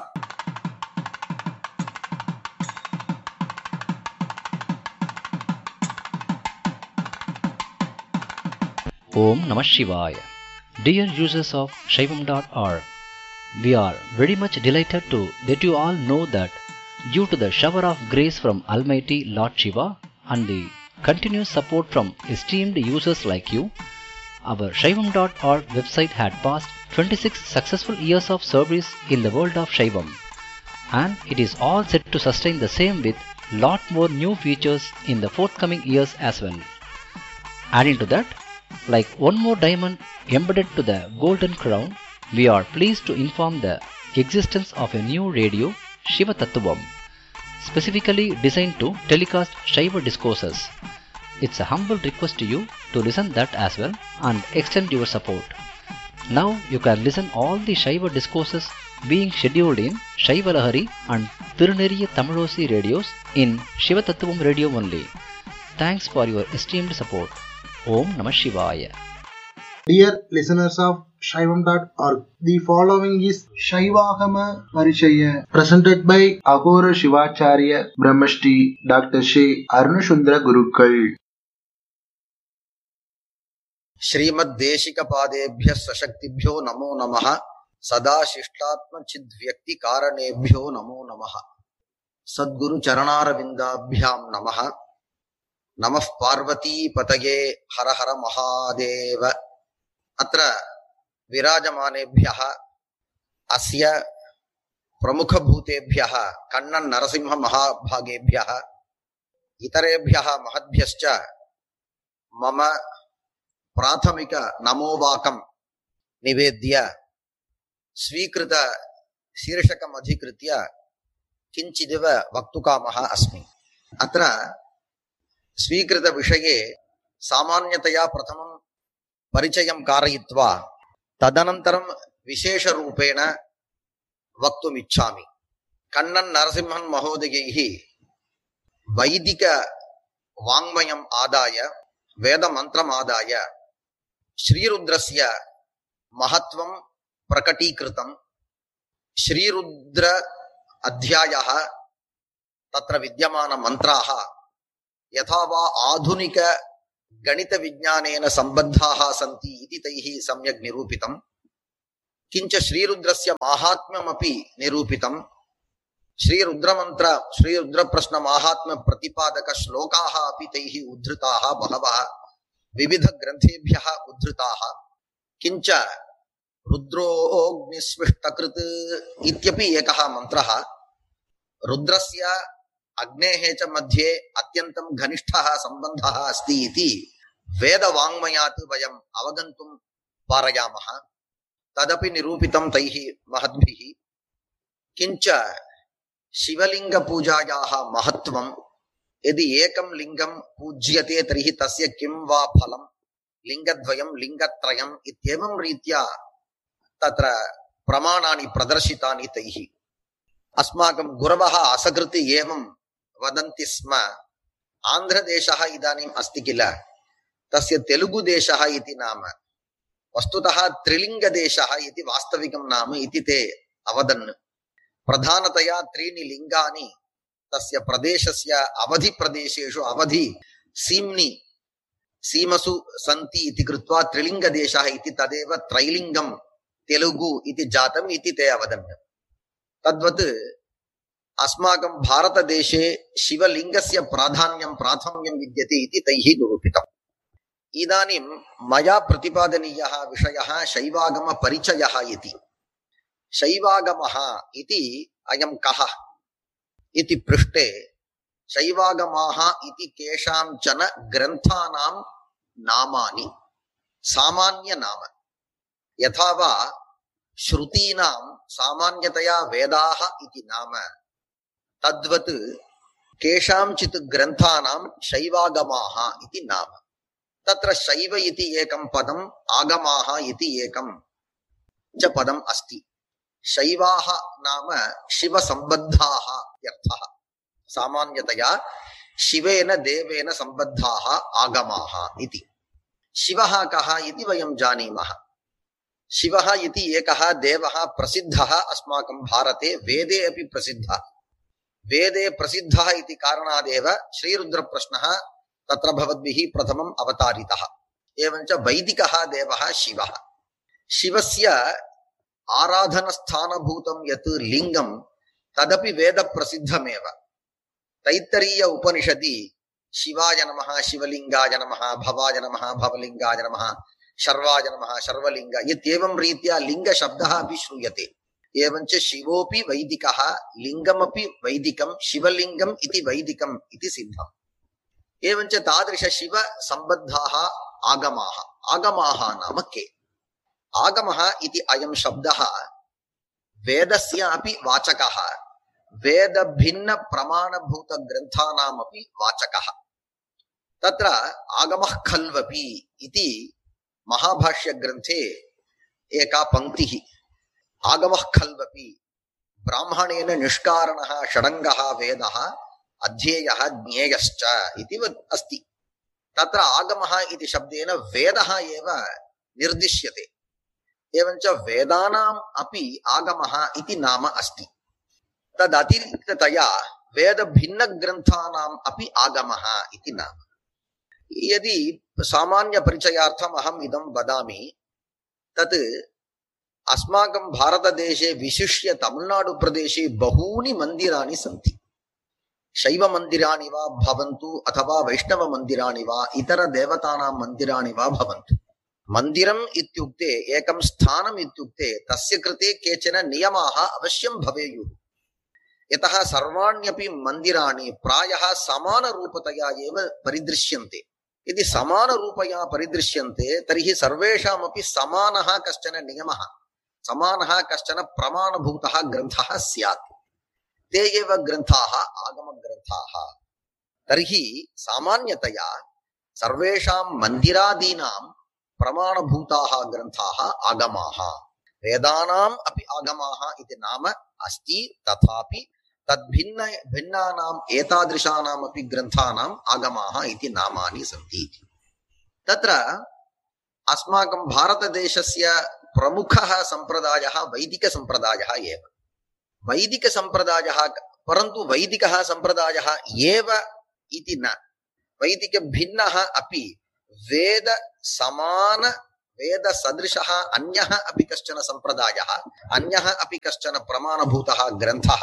Om Namah Shivaya. Dear users of Shaivam.org, we are very much delighted to let you all know that due to the shower of grace from Almighty Lord Shiva and the continuous support from esteemed users like you, our Shaivam.org website had passed 26 successful years of service in the world of Shaivam and it is all set to sustain the same with lot more new features in the forthcoming years as well. Adding to that, like one more diamond embedded to the golden crown, we are pleased to inform the existence of a new radio, Shiva Tattvam, specifically designed to telecast Shiva discourses. It's a humble request to you to listen that as well and extend your support. Now you can listen all the Shiva discourses being scheduled in Shiva Lahari and Tiruneriya Tamilosi radios in Shiva Tattvam radio only. Thanks for your esteemed support. Om Namah Shivaya. Dear listeners of Shaivam.org, the following is Shaivagama Parishaya presented by Agora Shivacharya Brahmashti Dr. Shri Arunashundra Gurukal. श्रीमद्देशिकपादेभ्यः सशक्तिभ्यो नमो नमः सदा शिष्टात्मचिद्व्यक्तिकारणेभ्यो नमो नमः सद्गुरुचरणारविन्दाभ्यां नमः नमः पार्वतीपतये हर हर महादेव अत्र विराजमानेभ्यः अस्य प्रमुखभूतेभ्यः कण्णन् नरसिंहमहाभागेभ्यः इतरेभ्यः महद्भ्यश्च मम प्राथमिक नमोवाकं निवेद्य स्वीकृत शीर्षकम् अधिकृत्य किञ्चिदिव वक्तुकामः अस्मि अत्र स्वीकृतविषये सामान्यतया प्रथमं परिचयं कारयित्वा तदनन्तरं विशेषरूपेण वक्तुमिच्छामि कण्णन् नरसिंहन् महोदयैः वैदिकवाङ्मयम् आदाय वेदमन्त्रमादाय श्रीरुद्रस्य महत्वं प्रकटीकृतं श्रीरुद्र अध्यायः तत्र विद्यमानमन्त्राः यथा वा आधुनिकगणितविज्ञानेन सम्बद्धाः सन्ति इति तैः सम्यक् निरूपितम् किञ्च श्रीरुद्रस्य माहात्म्यमपि निरूपितम् श्रीरुद्रमन्त्र श्रीरुद्रप्रश्नमाहात्म्यप्रतिपादकश्लोकाः अपि तैः उद्धृताः बहवः विविधग्रन्थेभ्यः उद्धृताः किञ्च रुद्रोऽग्निस्विष्टकृत् इत्यपि एकः मन्त्रः रुद्रस्य अग्नेः च मध्ये अत्यन्तं घनिष्ठः सम्बन्धः अस्ति इति वेदवाङ्मयात् वयम् अवगन्तुं पारयामः तदपि निरूपितं तैः महद्भिः किञ्च शिवलिङ्गपूजायाः महत्त्वं यदि एकं लिङ्गं पूज्यते तर्हि तस्य किं वा फलं लिङ्गद्वयं लिङ्गत्रयम् इत्येवं रीत्या तत्र प्रमाणानि प्रदर्शितानि तैः अस्माकं गुरवः असकृति एवं वदन्ति स्म आन्ध्रदेशः इदानीम् अस्ति किल तस्य तेलुगुदेशः इति नाम वस्तुतः त्रिलिङ्गदेशः इति वास्तविकं नाम इति ते अवदन् प्रधानतया त्रीणि लिङ्गानि तस्य प्रदेशस्य अवधिप्रदेशेषु अवधि सीम्नि सीमसु सन्ति इति कृत्वा त्रिलिङ्गदेशः इति तदेव त्रैलिङ्गं तेलुगु इति जातम् इति ते अवदन् तद्वत् अस्माकं भारतदेशे शिवलिङ्गस्य प्राधान्यं प्राथम्यं विद्यते इति तैः निरूपितम् इदानीं मया प्रतिपादनीयः विषयः शैवागमपरिचयः इति शैवागमः इति अयं कः इति पृष्टे शैवागमाः इति केषाञ्चन ग्रन्थानां नामानि सामान्यनाम यथा वा श्रुतीनां सामान्यतया वेदाः इति नाम तद्वत् केषाञ्चित् ग्रन्थानां शैवागमाः इति नाम तत्र शैव इति एकं पदम् आगमाः इति एकं च पदम् अस्ति शैवाः नाम शिवसम्बद्धाः इत्यर्थः सामान्यतया शिवेन देवेन सम्बद्धाः आगमाः इति शिवः कः इति वयं जानीमः शिवः इति एकः देवः प्रसिद्धः अस्माकं भारते वेदे अपि प्रसिद्धः वेदे प्रसिद्धः इति कारणादेव श्रीरुद्रप्रश्नः तत्र भवद्भिः प्रथमम् अवतारितः एवञ्च वैदिकः देवः शिवः शिवस्य आराधनस्थानभूतं यत् लिङ्गं तदपि वेदप्रसिद्धमेव तैत्तरीय उपनिषदि शिवाय नमः शिवलिङ्गाय नमः भवाय नमः भवलिङ्गाय नमः शर्वाय नमः शर्वलिङ्ग इत्येवं रीत्या लिङ्गशब्दः अपि श्रूयते एवञ्च शिवोऽपि वैदिकः लिङ्गमपि वैदिकं शिवलिङ्गम् इति वैदिकम् इति सिद्धम् एवञ्च तादृशशिवसम्बद्धाः आगमाः आगमाः नाम के आगमः इति अयं शब्दः वेदस्य अपि वाचकः वेदभिन्नप्रमाणभूतग्रन्थानामपि वाचकः तत्र आगमः खल्वपि इति महाभाष्यग्रन्थे एका पङ्क्तिः आगमः खल्वपि ब्राह्मणेन निष्कारणः षडङ्गः वेदः अध्येयः ज्ञेयश्च इति वद् अस्ति तत्र आगमः इति शब्देन वेदः एव निर्दिश्यते एवञ्च वेदानाम् अपि आगमः इति नाम अस्ति तदतिरिक्ततया वेदभिन्नग्रन्थानाम् अपि आगमः इति नाम यदि सामान्यपरिचयार्थम् अहम् इदं वदामि तत् अस्माकं भारतदेशे विशिष्य तमिळ्नाडुप्रदेशे बहूनि मन्दिराणि सन्ति शैवमन्दिराणि वा भवन्तु अथवा वैष्णवमन्दिराणि वा इतरदेवतानां मन्दिराणि वा भवन्तु मन्दिरम् इत्युक्ते एकं स्थानम् इत्युक्ते तस्य कृते केचन नियमाः अवश्यं भवेयुः यतः सर्वाण्यपि मन्दिराणि प्रायः समानरूपतया एव परिदृश्यन्ते यदि समानरूपया परिदृश्यन्ते तर्हि सर्वेषामपि समानः कश्चन नियमः समानः कश्चन प्रमाणभूतः ग्रन्थः स्यात् ते एव ग्रन्थाः आगमग्रन्थाः तर्हि सामान्यतया सर्वेषां मन्दिरादीनां प्रमाणभूताः ग्रन्थाः आगमाः वेदानाम् अपि आगमाः इति नाम अस्ति तथापि तद्भिन्न भिन्नानाम् एतादृशानामपि ग्रन्थानाम् आगमाः इति नामानि सन्ति तत्र अस्माकं भारतदेशस्य प्रमुखः सम्प्रदायः वैदिकसम्प्रदायः एव वैदिकसम्प्रदायः परन्तु वैदिकः सम्प्रदायः एव इति न वैदिकभिन्नः अपि वेद समान वेदसदृशः अन्यः अपि कश्चन सम्प्रदायः अन्यः अपि कश्चन प्रमाणभूतः ग्रन्थः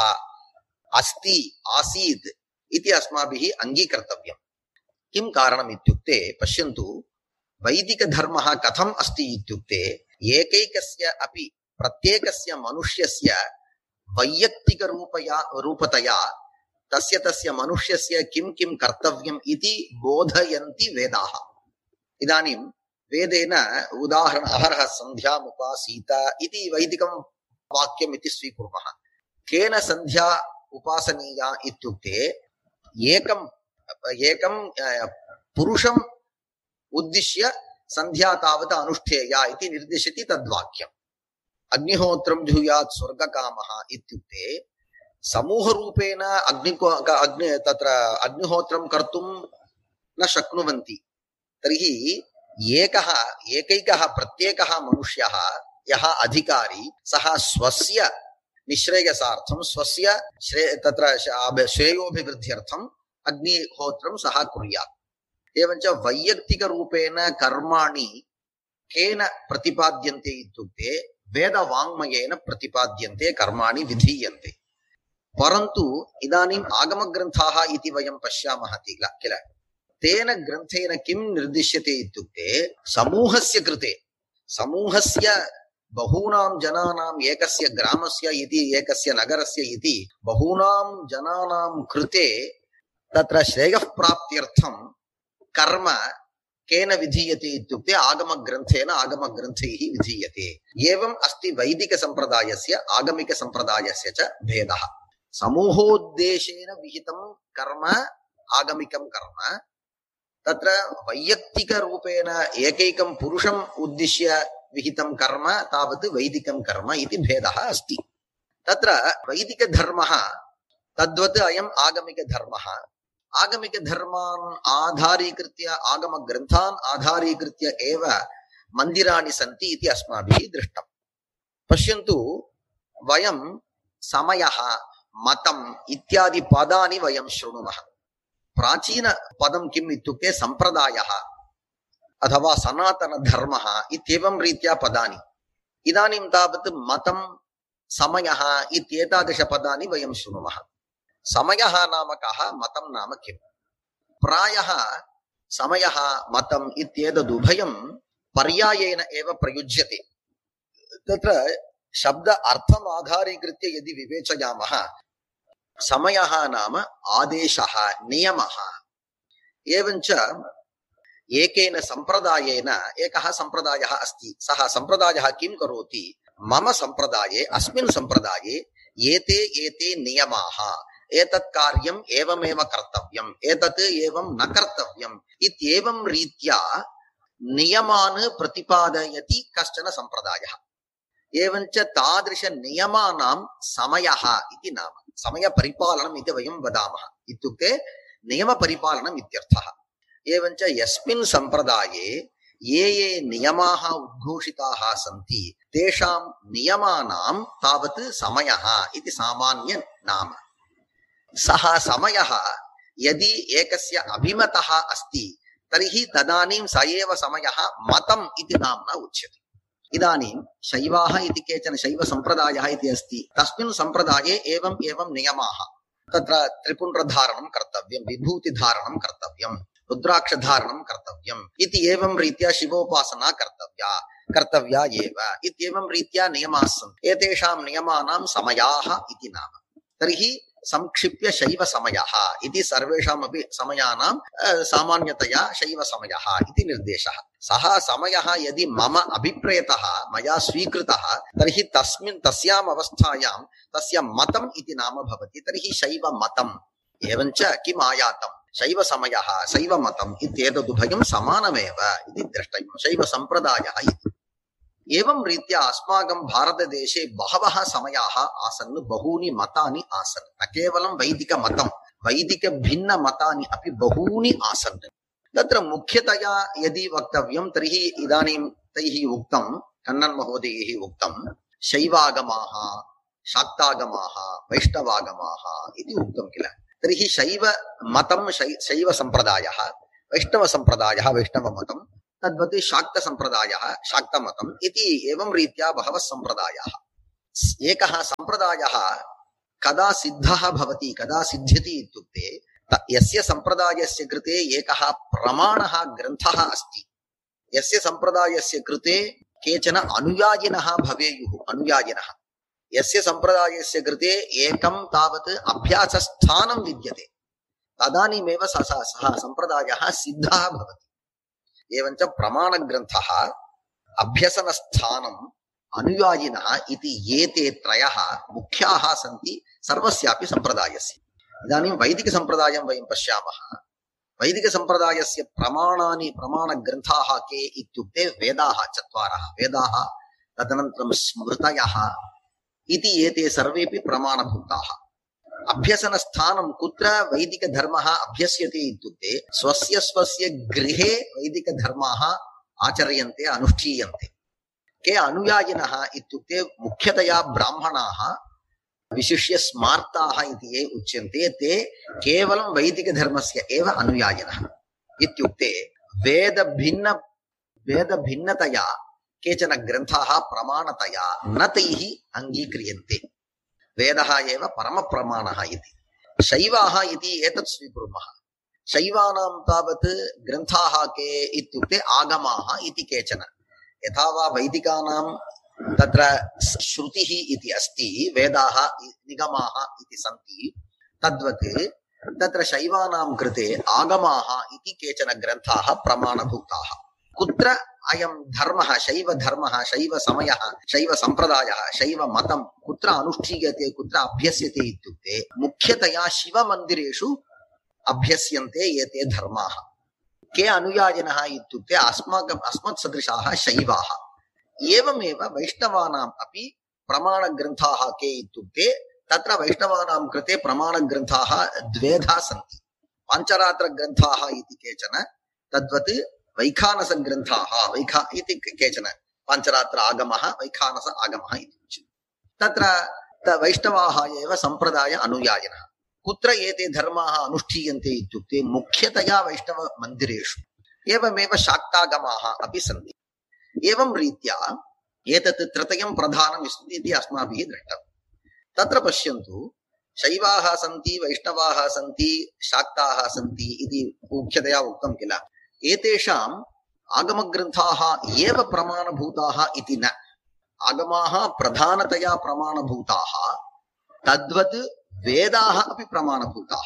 अस्ति आसीत् इति अस्माभिः अङ्गीकर्तव्यम् किं कारणम् इत्युक्ते पश्यन्तु वैदिकधर्मः कथम् अस्ति इत्युक्ते एकैकस्य अपि प्रत्येकस्य मनुष्यस्य वैयक्तिकरूपया रूपतया तस्य तस्य मनुष्यस्य किं किं कर्तव्यम् इति बोधयन्ति वेदाः इदानीं वेदेन उदाहरण अहरः सन्ध्यामुपासीत इति वैदिकं वाक्यम् इति स्वीकुर्मः केन सन्ध्या उपासनीया इत्युक्ते एकम् एकं पुरुषम् उद्दिश्य सन्ध्या तावत् अनुष्ठेया इति निर्दिशति तद्वाक्यम् अग्निहोत्रं जुहुयात् स्वर्गकामः इत्युक्ते समूहरूपेण अग्निको अग्नि तत्र अग्निहोत्रं कर्तुं न शक्नुवन्ति तर्हि एकः एकैकः प्रत्येकः मनुष्यः यः अधिकारी सः स्वस्य निःश्रेयसार्थं स्वस्य श्रे तत्र श्रेयोभिवृद्ध्यर्थम् अग्निहोत्रं सः कुर्यात् एवञ्च वैयक्तिकरूपेण कर्माणि केन प्रतिपाद्यन्ते इत्युक्ते वेदवाङ्मयेन प्रतिपाद्यन्ते कर्माणि विधीयन्ते परन्तु इदानीम् आगमग्रन्थाः इति वयं पश्यामः किल किल तेन ग्रन्थेन किं निर्दिश्यते इत्युक्ते समूहस्य कृते समूहस्य बहूनां जनानाम् एकस्य ग्रामस्य इति एकस्य नगरस्य इति बहूनां जनानां कृते तत्र श्रेयः प्राप्त्यर्थं कर्म केन विधीयते इत्युक्ते आगमग्रन्थेन आगमग्रन्थैः विधीयते एवम् अस्ति वैदिकसम्प्रदायस्य आगमिकसम्प्रदायस्य च भेदः समूहोद्देशेन विहितं कर्म आगमिकं कर्म तत्र वैयक्तिकरूपेण एकैकं पुरुषम् उद्दिश्य विहितं कर्म तावत् वैदिकं कर्म इति भेदः अस्ति तत्र वैदिकधर्मः तद्वत् अयम् आगमिकधर्मः आगमिकधर्मान् आधारीकृत्य आगमग्रन्थान् आधारीकृत्य एव मन्दिराणि सन्ति इति अस्माभिः दृष्टम् पश्यन्तु वयं समयः मतम् इत्यादि पदानि वयं शृणुमः प्राचीनपदं किम् इत्युक्ते सम्प्रदायः अथवा सनातनधर्मः इत्येवं रीत्या पदानि इदानीं तावत् मतं समयः इत्येतादृशपदानि वयं शृणुमः समयः नाम कः मतं नाम किम् प्रायः समयः मतम् इत्येतदुभयं पर्यायेन एव प्रयुज्यते तत्र शब्द अर्थम् आधारीकृत्य यदि विवेचयामः समयः नाम आदेशः नियमः एवञ्च एकेन सम्प्रदायेन एकः सम्प्रदायः अस्ति सः सम्प्रदायः किं करोति मम सम्प्रदाये अस्मिन् सम्प्रदाये एते एते नियमाः एतत् कार्यम् एवमेव कर्तव्यम् एतत् एवं न कर्तव्यम् इत्येवं रीत्या नियमान् प्रतिपादयति कश्चन सम्प्रदायः एवञ्च तादृशनियमानां समयः इति नाम समयपरिपालनम् इति वयं वदामः इत्युक्ते नियमपरिपालनम् इत्यर्थः एवञ्च यस्मिन् सम्प्रदाये ये ये नियमाः उद्घोषिताः सन्ति तेषां नियमानां तावत् समयः इति सामान्य नाम सः समयः यदि एकस्य अभिमतः अस्ति तर्हि तदानीं स एव समयः मतम् इति नाम्ना उच्यते इदानीं शैवाः इति केचन शैवसम्प्रदायः इति अस्ति तस्मिन् सम्प्रदाये एवम् एवं नियमाः तत्र त्रिपुण्ड्रधारणं कर्तव्यं विभूतिधारणं कर्तव्यं रुद्राक्षधारणं कर्तव्यम् इति एवं रीत्या शिवोपासना कर्तव्या कर्तव्या एव इत्येवं रीत्या नियमाः सन्ति एतेषां नियमानां समयाः इति नाम तर्हि संक्षिप्य शैवसमयः इति सर्वेषामपि समयानां अ, सामान्यतया शैवसमयः इति निर्देशः सः समयः यदि मम अभिप्रेतः मया स्वीकृतः तर्हि तस्मिन् तस्याम् अवस्थायां तस्य मतम् इति नाम भवति तर्हि शैवमतम् एवञ्च किम् आयातम् शैवसमयः शैवमतम् इत्येतदुभयं समानमेव इति द्रष्टव्यं शैवसम्प्रदायः इति एवं रीत्या अस्माकं भारतदेशे बहवः समयाः आसन् बहूनि मतानि आसन् न केवलं वैदिकमतं वैदिकभिन्नमतानि अपि बहूनि आसन् तत्र मुख्यतया यदि वक्तव्यं तर्हि इदानीं तैः उक्तं कन्नन् महोदयैः उक्तं शैवागमाः शाक्तागमाः वैष्णवागमाः इति उक्तं किल तर्हि शैव मतं शै शैवसम्प्रदायः वैष्णवसम्प्रदायः वैष्णवमतं तद्वत् शाक्तसम्प्रदायः शाक्तमतम् इति एवं रीत्या बहवः सम्प्रदायाः एकः सम्प्रदायः कदा सिद्धः भवति कदा सिद्ध्यति इत्युक्ते त- यस्य सम्प्रदायस्य कृते एकः प्रमाणः ग्रन्थः अस्ति यस्य सम्प्रदायस्य कृते केचन अनुयायिनः भवेयुः अनुयायिनः यस्य सम्प्रदायस्य कृते एकं तावत् अभ्यासस्थानं विद्यते तदानीमेव सः सः सः सम्प्रदायः सिद्धः भवति एवञ्च प्रमाणग्रन्थः अभ्यसनस्थानम् अनुयायिनः इति एते त्रयः मुख्याः सन्ति सर्वस्यापि सम्प्रदायस्य इदानीं वैदिकसम्प्रदायं वयं पश्यामः वैदिकसम्प्रदायस्य प्रमाणानि प्रमाणग्रन्थाः के इत्युक्ते वेदाः चत्वारः वेदाः तदनन्तरं स्मृतयः इति एते सर्वेपि प्रमाणभूताः अभ्यसनस्थानं कुत्र वैदिकधर्मः अभ्यस्यते इत्युक्ते स्वस्य स्वस्य गृहे वैदिकधर्माः आचर्यन्ते अनुष्ठीयन्ते के अनुयायिनः इत्युक्ते मुख्यतया ब्राह्मणाः विशिष्य स्मार्ताः इति ये उच्यन्ते ते केवलं वैदिकधर्मस्य एव अनुयायिनः इत्युक्ते वेदभिन्न वेदभिन्नतया केचन ग्रन्थाः प्रमाणतया न तैः अङ्गीक्रियन्ते वेदः एव परमप्रमाणः इति शैवाः इति एतत् स्वीकुर्मः शैवानां तावत् ग्रन्थाः के इत्युक्ते आगमाः इति केचन यथा वा वैदिकानां तत्र श्रुतिः इति अस्ति वेदाः निगमाः इति सन्ति तद्वत् तत्र शैवानां कृते आगमाः इति केचन ग्रन्थाः प्रमाणभूताः कुत्र अयं धर्मः शैवधर्मः शैवसमयः शैवसम्प्रदायः शैवमतं कुत्र अनुष्ठीयते कुत्र अभ्यस्यते इत्युक्ते मुख्यतया शिवमन्दिरेषु अभ्यस्यन्ते एते धर्माः के अनुयायिनः इत्युक्ते अस्माकम् अस्मत्सदृशाः शैवाः एवमेव वैष्णवानाम् अपि प्रमाणग्रन्थाः के इत्युक्ते तत्र वैष्णवानां कृते प्रमाणग्रन्थाः द्वेधा सन्ति पाञ्चरात्रग्रन्थाः इति केचन तद्वत् वैखानसग्रन्थाः वैखा इति केचन पाञ्चरात्र आगमः वैखानस आगमः इति उच्यते तत्र त- वैष्णवाः एव सम्प्रदाय अनुयायिनः कुत्र एते धर्माः अनुष्ठीयन्ते इत्युक्ते मुख्यतया वैष्णवमन्दिरेषु एवमेव शाक्तागमाः अपि सन्ति एवं रीत्या एतत् त्रितयं प्रधानम् इस्- इति अस्माभिः दृष्टम् तत्र पश्यन्तु शैवाः सन्ति वैष्णवाः सन्ति शाक्ताः सन्ति इति मुख्यतया उक्तं किल एतेषाम् आगमग्रन्थाः एव प्रमाणभूताः इति न आगमाः प्रधानतया प्रमाणभूताः तद्वत् वेदाः अपि प्रमाणभूताः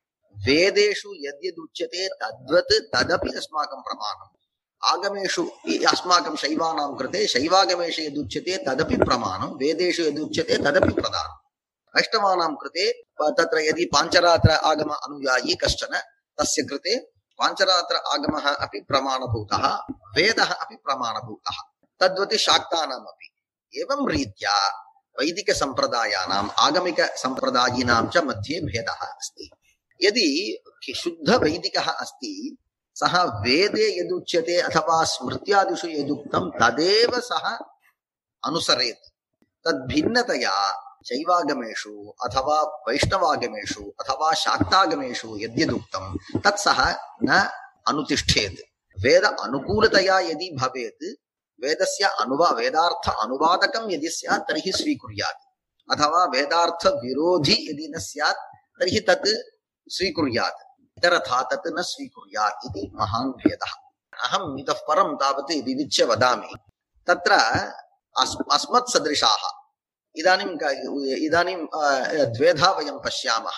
वेदेषु यद्यदुच्यते तद्वत् तदपि अस्माकं प्रमाणम् आगमेषु इ- अस्माकं शैवानां कृते शैवागमेषु यदुच्यते तदपि प्रमाणं वेदेषु यदुच्यते तदपि प्रधानम् वैष्णवानां कृते प- तत्र यदि पाञ्चरात्र आगम अनुयायी कश्चन तस्य कृते पाञ्चरात्र आगमः अपि प्रमाणभूतः वेदः अपि प्रमाणभूतः तद्वत् शाक्तानामपि एवं रीत्या वैदिकसम्प्रदायानाम् आगमिकसम्प्रदायिनां च मध्ये भेदः अस्ति यदि शुद्धवैदिकः अस्ति सः वेदे यदुच्यते अथवा स्मृत्यादिषु यदुक्तं तदेव सः अनुसरेत् तद्भिन्नतया शैवागमेषु अथवा वैष्णवागमेषु अथवा शाक्तागमेषु यद्यदुक्तं तत् सः न अनुतिष्ठेत् वेद अनुकूलतया यदि भवेत् वेदस्य अनुवा वेदार्थ अनुवादकं यदि स्यात् तर्हि स्वीकुर्यात् अथवा वेदार्थ विरोधि यदि न स्यात् तर्हि तत् स्वीकुर्यात् इतरथा तत् न स्वीकुर्यात् इति महान् भेदः अहम् इतः परं तावत् विविच्य वदामि तत्र अस् अस्मत् सदृशाः इदानीं क- इदानीं अ, द्वेधा वयं पश्यामः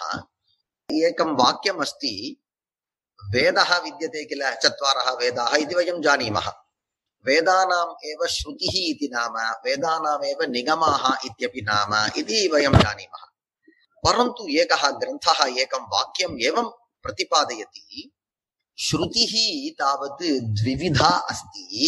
एकं वाक्यमस्ति वेदः विद्यते किल चत्वारः वेदाः इति वयं जानीमः वेदानाम् एव श्रुतिः इति नाम वेदानामेव निगमाः इत्यपि नाम इति वयं जानीमः परन्तु एकः ग्रन्थः एकं वाक्यम् एवं प्रतिपादयति श्रुतिः तावत् द्विविधा अस्ति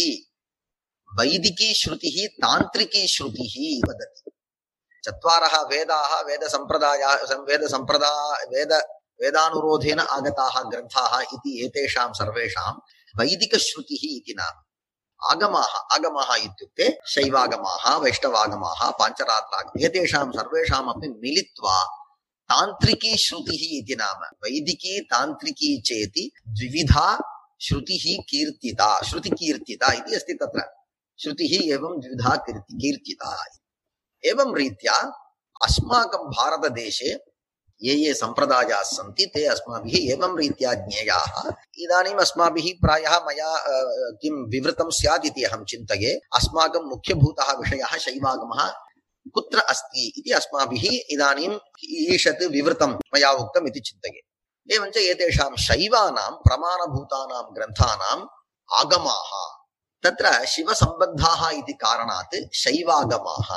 वैदिकी श्रुतिः तान्त्रिकी श्रुतिः वदति चत्वारः वेदाः वेदसम्प्रदायाः वेदसम्प्रदा वेद वेदानुरोधेन आगताः ग्रन्थाः इति एतेषां सर्वेषां वैदिकश्रुतिः इति नाम आगमाः आगमाः इत्युक्ते शैवागमाः वैष्णवागमाः पाञ्चरात्रागमाः एतेषां सर्वेषामपि मिलित्वा तान्त्रिकी श्रुतिः इति नाम वैदिकी तान्त्रिकी चेति द्विविधा श्रुतिः कीर्तिता श्रुतिकीर्तिता इति अस्ति तत्र श्रुतिः एवं द्विविधा कीर्ति कीर्तिता एवं रीत्या अस्माकं भारतदेशे ये ये सम्प्रदायाः सन्ति ते अस्माभिः एवं रीत्या ज्ञेयाः इदानीम् अस्माभिः प्रायः मया अ, किं विवृतं स्यात् इति अहं चिन्तये अस्माकं मुख्यभूतः विषयः शैवागमः कुत्र अस्ति इति अस्माभिः इदानीम् ईषत् विवृतं मया उक्तम् इति चिन्तये एवञ्च एतेषां शैवानां प्रमाणभूतानां ग्रन्थानाम् आगमाः तत्र शिवसम्बद्धाः इति कारणात् शैवागमाः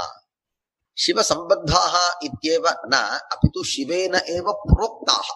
शिवसम्बद्धाः इत्येव न अपि तु शिवेन एव प्रोक्ताः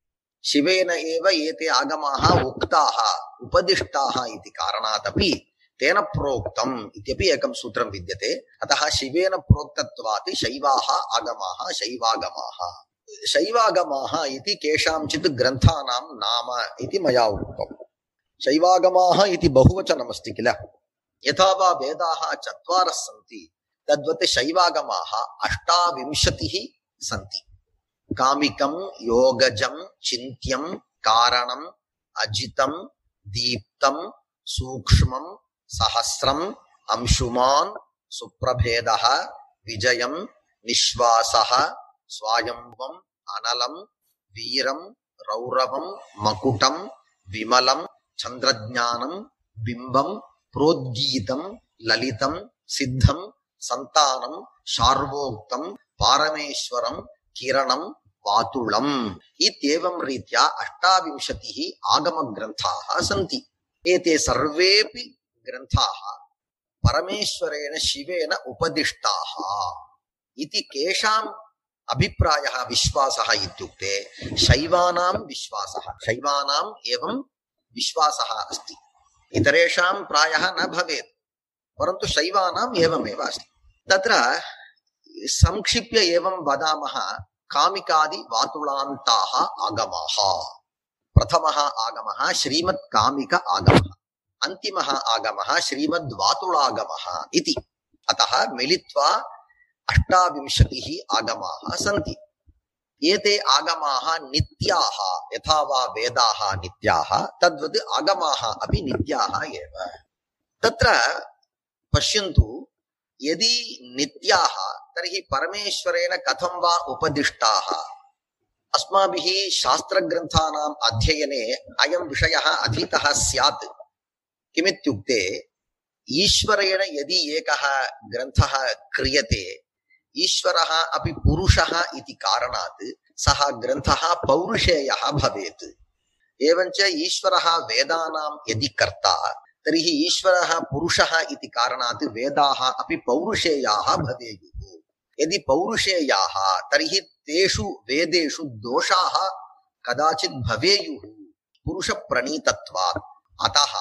शिवेन एव एते आगमाः उक्ताः उपदिष्टाः इति कारणादपि तेन प्रोक्तम् इत्यपि एकं सूत्रं विद्यते अतः शिवेन प्रोक्तत्वात् शैवाः आगमाः शैवागमाः शैवागमाः इति केषाञ्चित् ग्रन्थानां नाम इति मया उक्तम् शैवागमाः इति बहुवचनमस्ति किल यथा वा वेदाः चत्वारः सन्ति तद्वत् शैवागमाः अष्टाविंशतिः सन्ति कामिकं योगजं चिन्त्यं कारणम् अजितं दीप्तं सूक्ष्मं सहस्रम् अंशुमान् सुप्रभेदः विजयं निःश्वासः स्वायम्भवम् अनलं वीरं रौरवं मकुटं विमलं चन्द्रज्ञानं बिम्बं प्रोद्गीतं ललितं सिद्धं सन्तानं शार्वोक्तं पारमेश्वरं किरणं वातुलम् इत्येवं रीत्या अष्टाविंशतिः आगमग्रन्थाः सन्ति एते सर्वेऽपि ग्रन्थाः परमेश्वरेण शिवेन उपदिष्टाः इति केषाम् अभिप्रायः विश्वासः इत्युक्ते शैवानां विश्वासः शैवानाम् एवं विश्वासः अस्ति इतरेषां प्रायः न भवेत् परन्तु शैवानाम् एवमेव अस्ति तत्र संक्षिप्य एवं वदामः कामिकादि वातुलान्ताः आगमाः प्रथमः आगमः श्रीमत्कामिक आगमः अन्तिमः आगमः श्रीमद्वातुलागमः इति अतः मिलित्वा अष्टाविंशतिः आगमाः सन्ति एते आगमाः नित्याः यथा वा वेदाः नित्याः तद्वत् आगमाः अपि नित्याः एव तत्र पश्यन्तु यदि नित्याः तर्हि परमेश्वरेण कथं वा उपदिष्टाः अस्माभिः शास्त्रग्रन्थानाम् अध्ययने अयं विषयः अधीतः स्यात् किमित्युक्ते ईश्वरेण यदि एकः ग्रन्थः क्रियते ईश्वरः अपि पुरुषः इति कारणात् सः ग्रन्थः पौरुषेयः भवेत् एवञ्च ईश्वरः वेदानां यदि कर्ता तर्हि ईश्वरः पुरुषः इति कारणात् वेदाः अपि पौरुषेयाः भवेयुः यदि पौरुषेयाः तर्हि तेषु वेदेषु दोषाः कदाचित् भवेयुः पुरुषप्रणीतत्वात् अतः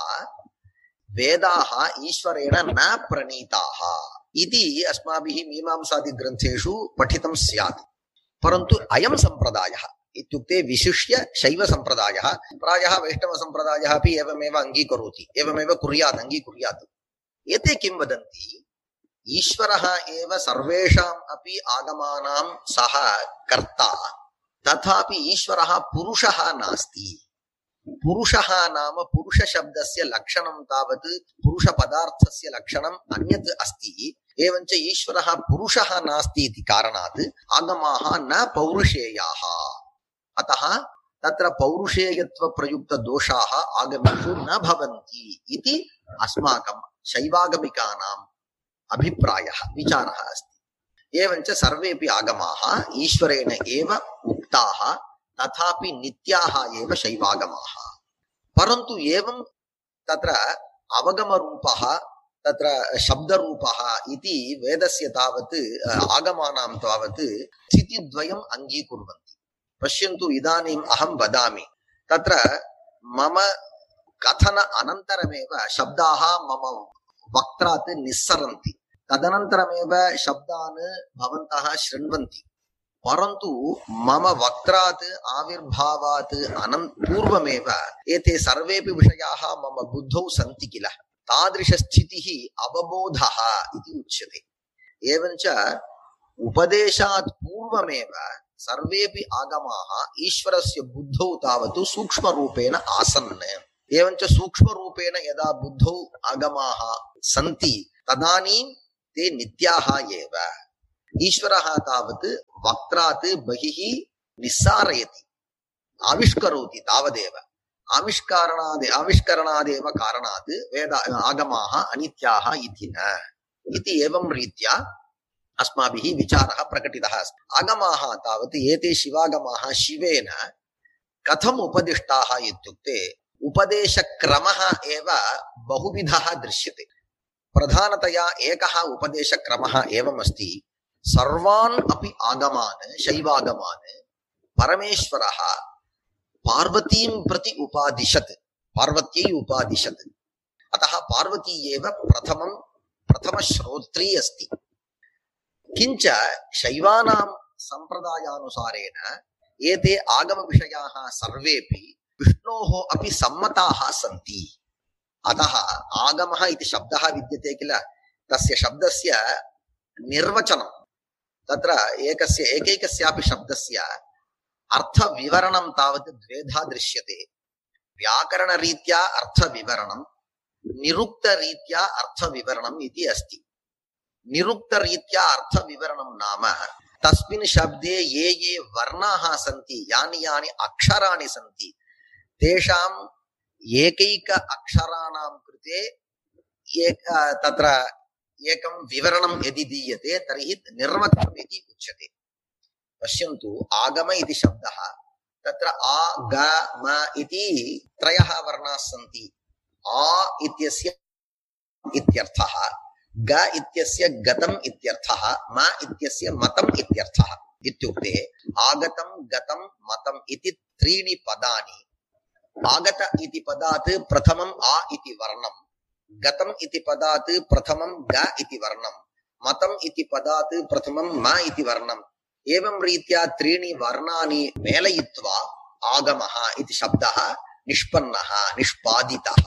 वेदाः ईश्वरेण न प्रणीताः इति अस्माभिः मीमांसादिग्रन्थेषु पठितं स्यात् परन्तु अयं सम्प्रदायः इत्युक्ते विशिष्य शैवसम्प्रदायः प्रायः वैष्णवसम्प्रदायः अपि एवमेव अङ्गीकरोति एवमेव कुर्यात् अङ्गीकुर्यात् एते किं वदन्ति ईश्वरः एव सर्वेषाम् अपि आगमानां सः कर्ता तथापि ईश्वरः पुरुषः नास्ति पुरुषः नाम पुरुषशब्दस्य लक्षणं तावत् पुरुषपदार्थस्य लक्षणम् अन्यत् अस्ति एवञ्च ईश्वरः पुरुषः नास्ति इति कारणात् आगमाः न पौरुषेयाः अतः तत्र पौरुषेयत्वप्रयुक्तदोषाः आगमेषु न भवन्ति इति अस्माकं शैवागमिकानाम् अभिप्रायः विचारः अस्ति एवञ्च सर्वेपि आगमाः ईश्वरेण एव उक्ताः तथापि नित्याः एव शैवागमाः परन्तु एवं तत्र अवगमरूपः तत्र शब्दरूपः इति वेदस्य तावत् आगमानां तावत् स्थितिद्वयम् अङ्गीकुर्वन्ति पश्यन्तु इदानीम् अहं वदामि तत्र मम कथन अनन्तरमेव शब्दाः मम वक्त्रात् निस्सरन्ति तदनन्तरमेव शब्दान् भवन्तः शृण्वन्ति परन्तु मम वक्त्रात् आविर्भावात् अनं पूर्वमेव एते सर्वेपि विषयाः मम बुद्धौ सन्ति किल तादृशस्थितिः अवबोधः इति उच्यते एवञ्च उपदेशात् पूर्वमेव सर्वेपि आगमाः ईश्वरस्य बुद्धौ तावत् सूक्ष्मरूपेण आसन् एवञ्च सूक्ष्मरूपेण यदा बुद्धौ आगमाः सन्ति तदानीं ते नित्याः एव ईश्वरः तावत् वक्त्रात् बहिः निस्सारयति आविष्करोति तावदेव आविष्कारणादे आविष्करणादेव कारणात् वेद आगमाः अनित्याः इति न इति एवं रीत्या अस्माभिः विचारः प्रकटितः अस्ति आगमाः तावत् एते शिवागमाः शिवेन कथम् उपदिष्टाः इत्युक्ते उपदेशक्रमः एव बहुविधः दृश्यते प्रधानतया एकः उपदेशक्रमः एवमस्ति सर्वान् अपि आगमान् शैवागमान् परमेश्वरः पार्वतीं प्रति उपादिशत् पार्वत्यै उपादिशत् अतः पार्वती एव प्रथमं प्रथमश्रोत्री अस्ति किञ्च शैवानां सम्प्रदायानुसारेण एते आगमविषयाः सर्वेपि विष्णोः अपि सम्मताः सन्ति अतः आगमः इति शब्दः विद्यते किल तस्य शब्दस्य निर्वचनं तत्र एकस्य एकैकस्यापि शब्दस्य अर्थविवरणं तावत् द्वेधा दृश्यते व्याकरणरीत्या अर्थविवरणं निरुक्तरीत्या अर्थविवरणम् इति अस्ति निरुक्तरीत्या अर्थविवरणं नाम तस्मिन् शब्दे ये ये वर्णाः सन्ति यानि यानि अक्षराणि सन्ति तेषाम् एकैक अक्षराणां कृते एक तत्र एकं विवरणं यदि दीयते तर्हि निर्वचनम् इति उच्यते पश्यन्तु आगम इति शब्दः तत्र आ ग म इति त्रयः वर्णाः सन्ति आ इत्यस्य इत्यर्थः ग इत्यस्य गतम् इत्यर्थः म इत्यस्य मतम् इत्यर्थः इत्युक्ते आगतं गतं मतम् इति त्रीणि पदानि आगत इति पदात् प्रथमम् आ इति वर्णम् गतम् इति पदात् प्रथमं ग इति वर्णम् मतम् इति पदात् प्रथमं म इति वर्णम् एवं रीत्या त्रीणि वर्णानि मेलयित्वा आगमः इति शब्दः निष्पन्नः निष्पादितः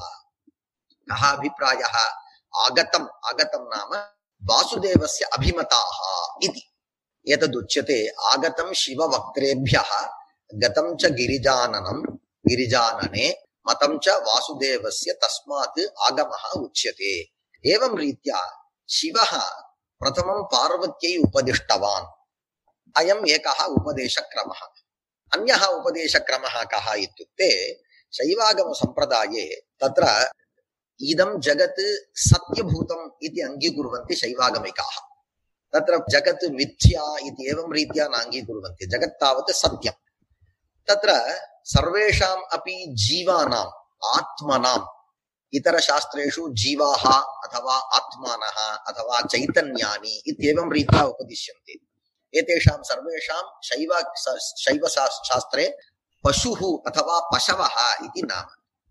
कः अभिप्रायः आगतम् आगतं नाम वासुदेवस्य अभिमताः इति एतदुच्यते आगतं शिववक्त्रेभ्यः गतं च गिरिजाननं गिरिजानने मतं च वासुदेवस्य तस्मात् आगमः उच्यते एवं रीत्या शिवः प्रथमं पार्वत्यै उपदिष्टवान् अयम् एकः उपदेशक्रमः अन्यः उपदेशक्रमः कः इत्युक्ते शैवागमसम्प्रदाये तत्र इदं जगत् सत्यभूतम् इति अङ्गीकुर्वन्ति शैवागमिकाः तत्र जगत् मिथ्या इति एवं रीत्या न अङ्गीकुर्वन्ति जगत् तावत् सत्यम् तत्र सर्वेषाम् अपि जीवानाम् आत्मनाम् इतरशास्त्रेषु जीवाः अथवा आत्मानः अथवा चैतन्यानि इत्येवं रीत्या उपदिश्यन्ते एतेषां सर्वेषां शैव शैवशास्त्रे पशुः अथवा पशवः इति नाम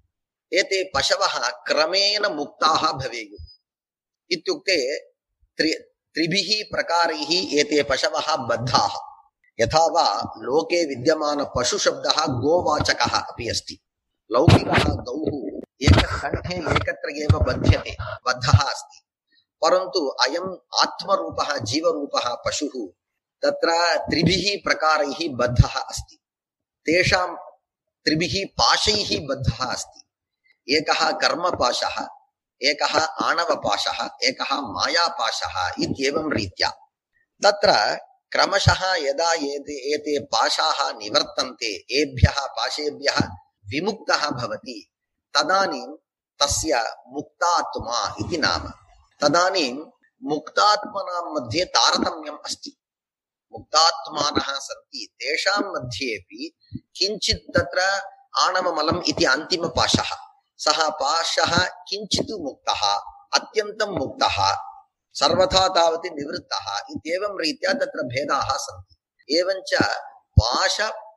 एते पशवः क्रमेण मुक्ताः भवेयुः इत्युक्ते त्रि त्रिभिः प्रकारैः एते पशवः बद्धाः यथा वा लोके विद्यमानपशुशब्दः गोवाचकः अपि अस्ति लौकिकः गौः एककण्ठे एकत्र एव बध्यते बद्धः अस्ति परन्तु अयम् आत्मरूपः जीवरूपः पशुः तत्र त्रिभिः प्रकारैः बद्धः अस्ति तेषां त्रिभिः पाशैः बद्धः अस्ति एकः कर्मपाशः एकः आणवपाशः एकः मायापाशः इत्येवं रीत्या तत्र क्रमशः यदा एते एते पाशाः निवर्तन्ते एभ्यः पाशेभ्यः विमुक्तः भवति तदानीं तस्य मुक्तात्मा इति नाम तदानीं मुक्तात्मनां मध्ये तारतम्यम् अस्ति मुक्तात्मानः सन्ति तेषां मध्येपि किञ्चित् तत्र आणवमलम् इति अन्तिमपाशः सः पाशः किञ्चित् मुक्तः अत्यन्तं मुक्तः सर्वथा तावत् निवृत्तः इत्येवं रीत्या तत्र भेदाः सन्ति एवञ्च पाश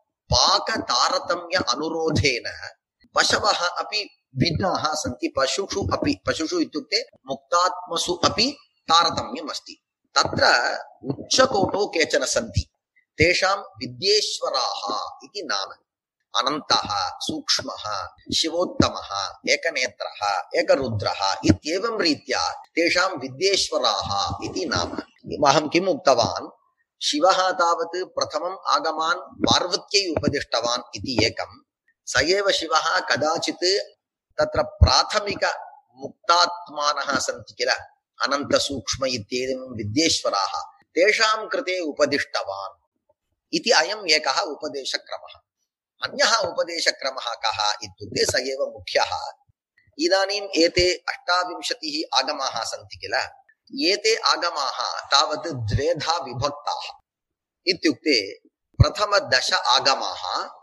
पाकतारतम्य अनुरोधेन पशवः अपि भिन्नाः सन्ति पशुषु अपि पशुषु इत्युक्ते मुक्तात्मसु अपि तारतम्यम् अस्ति तत्र उच्चकोटौ केचन सन्ति तेषां विद्येश्वराः इति नाम अनन्तः सूक्ष्मः शिवोत्तमः एकनेत्रः एकरुद्रः इत्येवं रीत्या तेषां विद्येश्वराः इति नाम अहं किम् उक्तवान् शिवः तावत् प्रथमम् आगमान् पार्वत्यै उपदिष्टवान् इति एकम् स एव शिवः कदाचित् तत्र प्राथमिक मुक्तात्मानः सन्ति किल अनन्तसूक्ष्म इत्येवं विद्येश्वराः तेषां कृते उपदिष्टवान् इति अयम् एकः उपदेशक्रमः अन्यः उपदेशक्रमः कः इत्युक्ते स एव मुख्यः इदानीम् एते अष्टाविंशतिः आगमाः सन्ति किल एते आगमाः तावत् द्वेधा विभक्ताः इत्युक्ते प्रथमदश आगमाः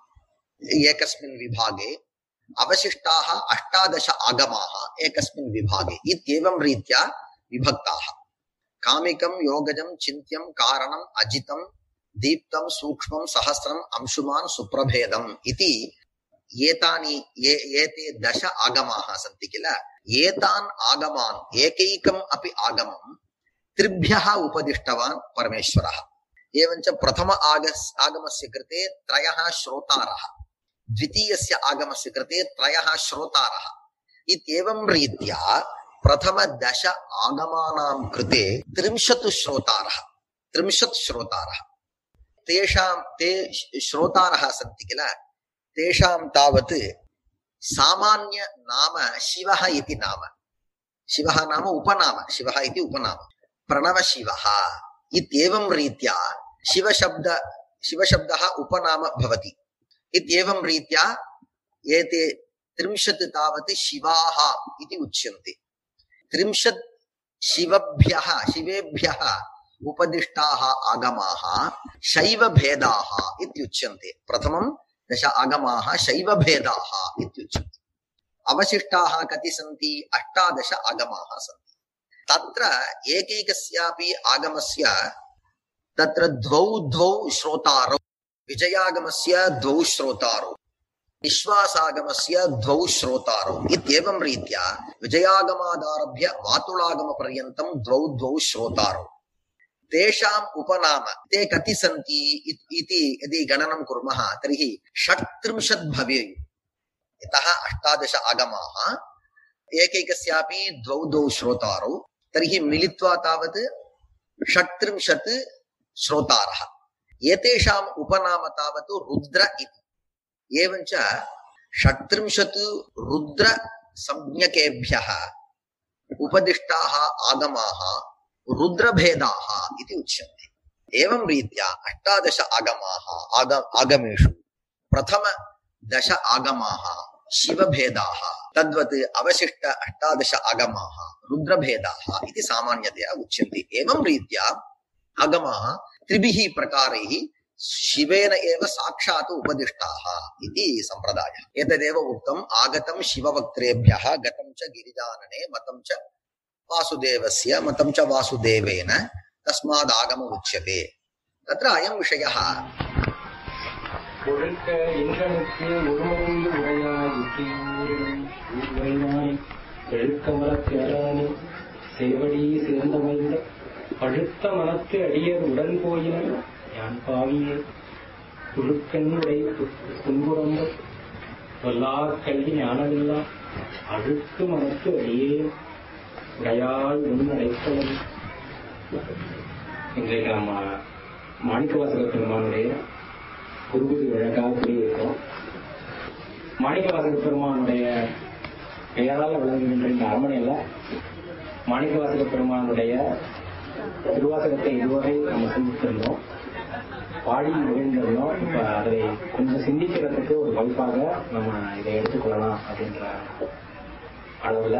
एकस्मिन् विभागे अवशिष्टाः अष्टादश आगमाः एकस्मिन् विभागे इत्येवं रीत्या विभक्ताः कामिकं योगजं चिन्त्यं कारणम् अजितं दीप्तं सूक्ष्मं सहस्रम् अंशुमान् सुप्रभेदम् इति एतानि ये एते दश आगमाः सन्ति किल एतान् आगमान् एकैकम् अपि आगमं त्रिभ्यः उपदिष्टवान् परमेश्वरः एवञ्च प्रथम आगस् आगमस्य कृते त्रयः श्रोतारः द्वितीयस्य आगमस्य कृते त्रयः श्रोतारः इत्येवं रीत्या प्रथमदश आगमानां कृते त्रिंशत् श्रोतारः त्रिंशत् श्रोतारः तेषां ते श्रोतारः सन्ति किल तेषां तावत् सामान्य नाम शिवः इति नाम शिवः नाम उपनाम शिवः इति उपनाम प्रणवशिवः इत्येवं रीत्या शिवशब्द शिवशब्दः उपनाम भवति इत्येवं रीत्या एते त्रिंशत् तावत् शिवाः इति उच्यन्ते त्रिंशत् शिवभ्यः शिवेभ्यः उपदिष्टाः आगमाः शैवभेदाः इत्युच्यन्ते प्रथमं दश आगमाः शैवभेदाः इत्युच्यन्ते अवशिष्टाः कति सन्ति अष्टादश आगमाः सन्ति तत्र एकैकस्यापि आगमस्य तत्र द्वौ द्वौ श्रोतारौ विजयागमस्य द्वौ श्रोतारौ विश्वासागमस्य द्वौ श्रोतारौ इत्येवं रीत्या विजयागमादारभ्य वातुलागमपर्यन्तं द्वौ द्वौ श्रोतारौ तेषाम् उपनाम ते कति सन्ति इत्- इति यदि गणनं कुर्मः तर्हि षट्त्रिंशत् भवेयुः यतः अष्टादश आगमाः एकैकस्यापि द्वौ द्वौ श्रोतारौ तर्हि मिलित्वा तावत् षट्त्रिंशत् श्रोतारः एतेषाम् उपनाम तावत् रुद्र इति एवञ्च षट्त्रिंशत् रुद्रसंज्ञकेभ्यः उपदिष्टाः आगमाः रुद्रभेदाः इति उच्यन्ते एवं रीत्या अष्टादश आगमाः आग आगमेषु प्रथम दश आगमाः शिवभेदाः तद्वत् अवशिष्ट अष्टादश आगमाः रुद्रभेदाः इति सामान्यतया उच्यन्ते एवं रीत्या आगमाः त्रिभिः प्रकारैः शिवेन एव साक्षात् उपदिष्टाः इति सम्प्रदायः एतदेव उक्तम् आगतं शिववक्त्रेभ्यः गतं च गिरिजानने मतं च वासुदेवस्य मतं च वासुदेवेन तस्मादागम उच्यते तत्र अयं विषयः ஒழுக்க எங்களுக்கு ஒருமருந்து உரையாய் இசையூரில் உரையாய் எழுக்கமரத்து அரணி சேவடி சேர்ந்தமைந்த பழுத்த மனத்து அடியர் உடன் போயினர் யான் பாவியே துழுக்கன் உடை துன்புறம்பு வல்லார் கல்வி ஞானமில்லா அழுக்கு மனத்து அடியே உடையாய் உன்னடைத்தவன் இன்றைக்கு நம்ம மாணிக்கவாசக பெருமானுடைய குருகுரு விழாக்காக கூடியிருக்கோம் மாணிக்கவாசக பெருமானுடைய பெயரால் விளங்குகின்ற இந்த அரண்மனையில மாணிக்கவாசக பெருமானுடைய திருவாசகத்தை இதுவரை நம்ம சிந்தித்திருந்தோம் பாடி மகிழ்ந்திருந்தோம் இப்ப அதை கொஞ்சம் சிந்திக்கிறதுக்கு ஒரு வாய்ப்பாக நம்ம இதை எடுத்துக்கொள்ளலாம் அப்படின்ற அளவுல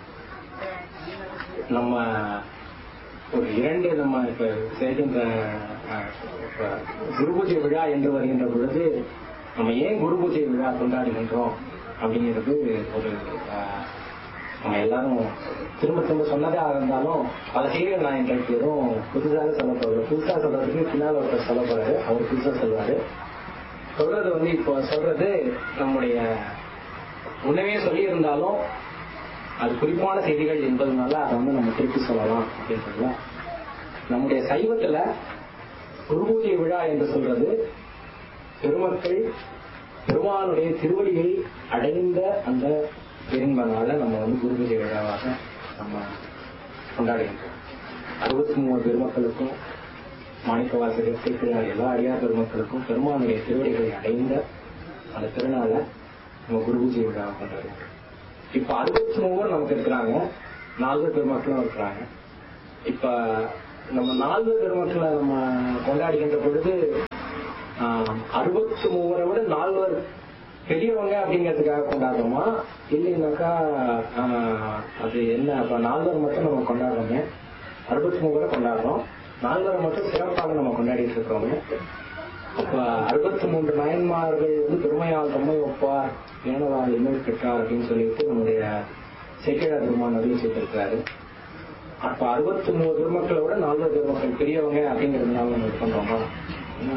நம்ம ஒரு இரண்டு நம்ம இப்ப செய்கின்ற அஹ், இப்ப குரு பூஜை விழா என்று வருகின்ற பொழுது நம்ம ஏன் குரு பூஜை விழா கொண்டாடுகின்றோம் அப்படிங்கிறது ஒரு அஹ், நம்ம எல்லாரும் திரும்ப திரும்ப சொன்னதா இருந்தாலும் பல செய்திகள் நான் இன்றைக்கு எதுவும் புதுசாக சொல்ல போறேன் புதுசா சொல்றதுக்கு பின்னால் ஒருத்தர் சொல்ல போறாரு அவர் புதுசா சொல்லுவாரு சொல்றது வந்து இப்போ சொல்றது நம்முடைய முன்னவே சொல்லி இருந்தாலும் அது குறிப்பான செய்திகள் என்பதனால அதை வந்து நம்ம திருப்பி சொல்லலாம் அப்படின்றதுல நம்முடைய சைவத்துல குருபூஜை விழா என்று சொல்றது பெருமக்கள் பெருமானுடைய திருவடியை அடைந்த அந்த பெரும்பனால நம்ம வந்து குருபூஜை விழாவாக நம்ம கொண்டாடுகின்றோம் அறுபத்தி மூணு பெருமக்களுக்கும் மாணிக்க வாசகர் திருக்கிறார் எல்லா அடியார் பெருமக்களுக்கும் பெருமானுடைய திருவடிகளை அடைந்த அந்த திருநாளை நம்ம குருபூஜை விழாவை கொண்டாடுகிறோம் இப்ப அறுபத்தி மூவர் நமக்கு இருக்கிறாங்க நால்வர் பெருமக்களும் இருக்கிறாங்க இப்ப நம்ம நால்வர் பெருமக்களை நம்ம கொண்டாடுகின்ற பொழுது ஆஹ், அறுபத்தி மூவரை விட நால்வர் பெரியவங்க அப்படிங்கிறதுக்காக கொண்டாடுறோமா இல்லைன்னாக்கா ஆஹ், அது என்ன அப்ப நால்வர் மட்டும் நம்ம கொண்டாடுறோமே அறுபத்தி மூவரை கொண்டாடுறோம் நால்வரை மட்டும் சிறப்பாக நம்ம கொண்டாடிட்டு இருக்கிறோமே அப்ப அறுபத்தி மூன்று நாயன்மார்கள் வந்து பெருமையால் தம்மை ஒப்பார் ஏனவால் இன்னொரு பெற்றார் அப்படின்னு சொல்லிட்டு நம்முடைய சேக்கிழார் பெருமான் அருள் செய்திருக்கிறாரு அப்ப அறுபத்தி மூணு பெருமக்களை விட நால்வர் பெருமக்கள் பெரியவங்க அப்படிங்கிறதுனால நம்ம இது பண்றோமா என்ன?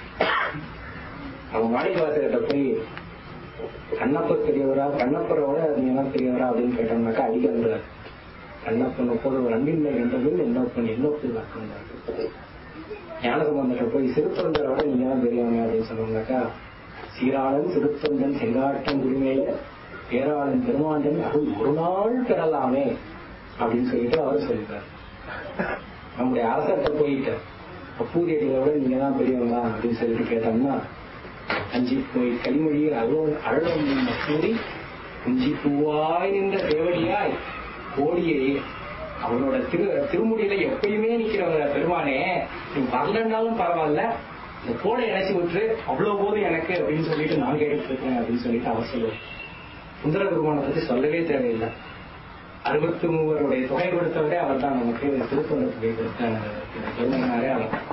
அவங்க மாணிக்க வாசகத்தை போய் கண்ணப்பர் பெரியவரா கண்ணப்பரோட நீங்க தான் பெரியவரா அப்படின்னு கேட்டோம்னாக்கா அடிக்கிறார் கண்ணப்பன் ஒப்பது ஒரு அன்பின்மை என்றதும் என்னப்பன் என்னொப்பில் வாக்குங்கிறார் ஞானசம்பந்தத்தை போய் சிறுத்தொண்டரோட நீங்க தான் பெரியவங்க அப்படின்னு சொன்னோம்னாக்கா சீராளன் சிறுத்தொண்டன் செங்காட்டன் குடிமேல பேராளன் பெருமாண்டன் அருள் ஒரு நாள் பெறலாமே அப்படின்னு சொல்லிட்டு அவர் சொல்லிட்டார் நம்முடைய அரசர்கிட்ட போயிட்டு பூதியடிகளை விட நீங்க தான் பெரியவங்க அப்படின்னு சொல்லிட்டு கேட்டோம்னா அஞ்சி போய் கனிமொழியில் அழுவ அழுவம் கூறி குஞ்சி பூவாய் நின்ற தேவடியாய் கோடியை அவரோட திரு திருமுடியில எப்பயுமே நிக்கிறவங்க பெருமானே நீ வரலன்னாலும் பரவாயில்ல இந்த கோடை இணைச்சி விட்டு அவ்வளவு போதும் எனக்கு அப்படின்னு சொல்லிட்டு நான் கேட்டுட்டு இருக்கேன் அப்படின்னு சொல்லிட்டு அவர் சொல்லுவார் சுந்தர பெருமானை பத்தி சொல்லவே தேவையில்லை அறுபத்தி மூவருடைய தொகை கொடுத்தவரே அவர் தான் நமக்கு திருத்தொண்டர் தொகை கொடுத்த பெருமையினாரே அவர் தான்.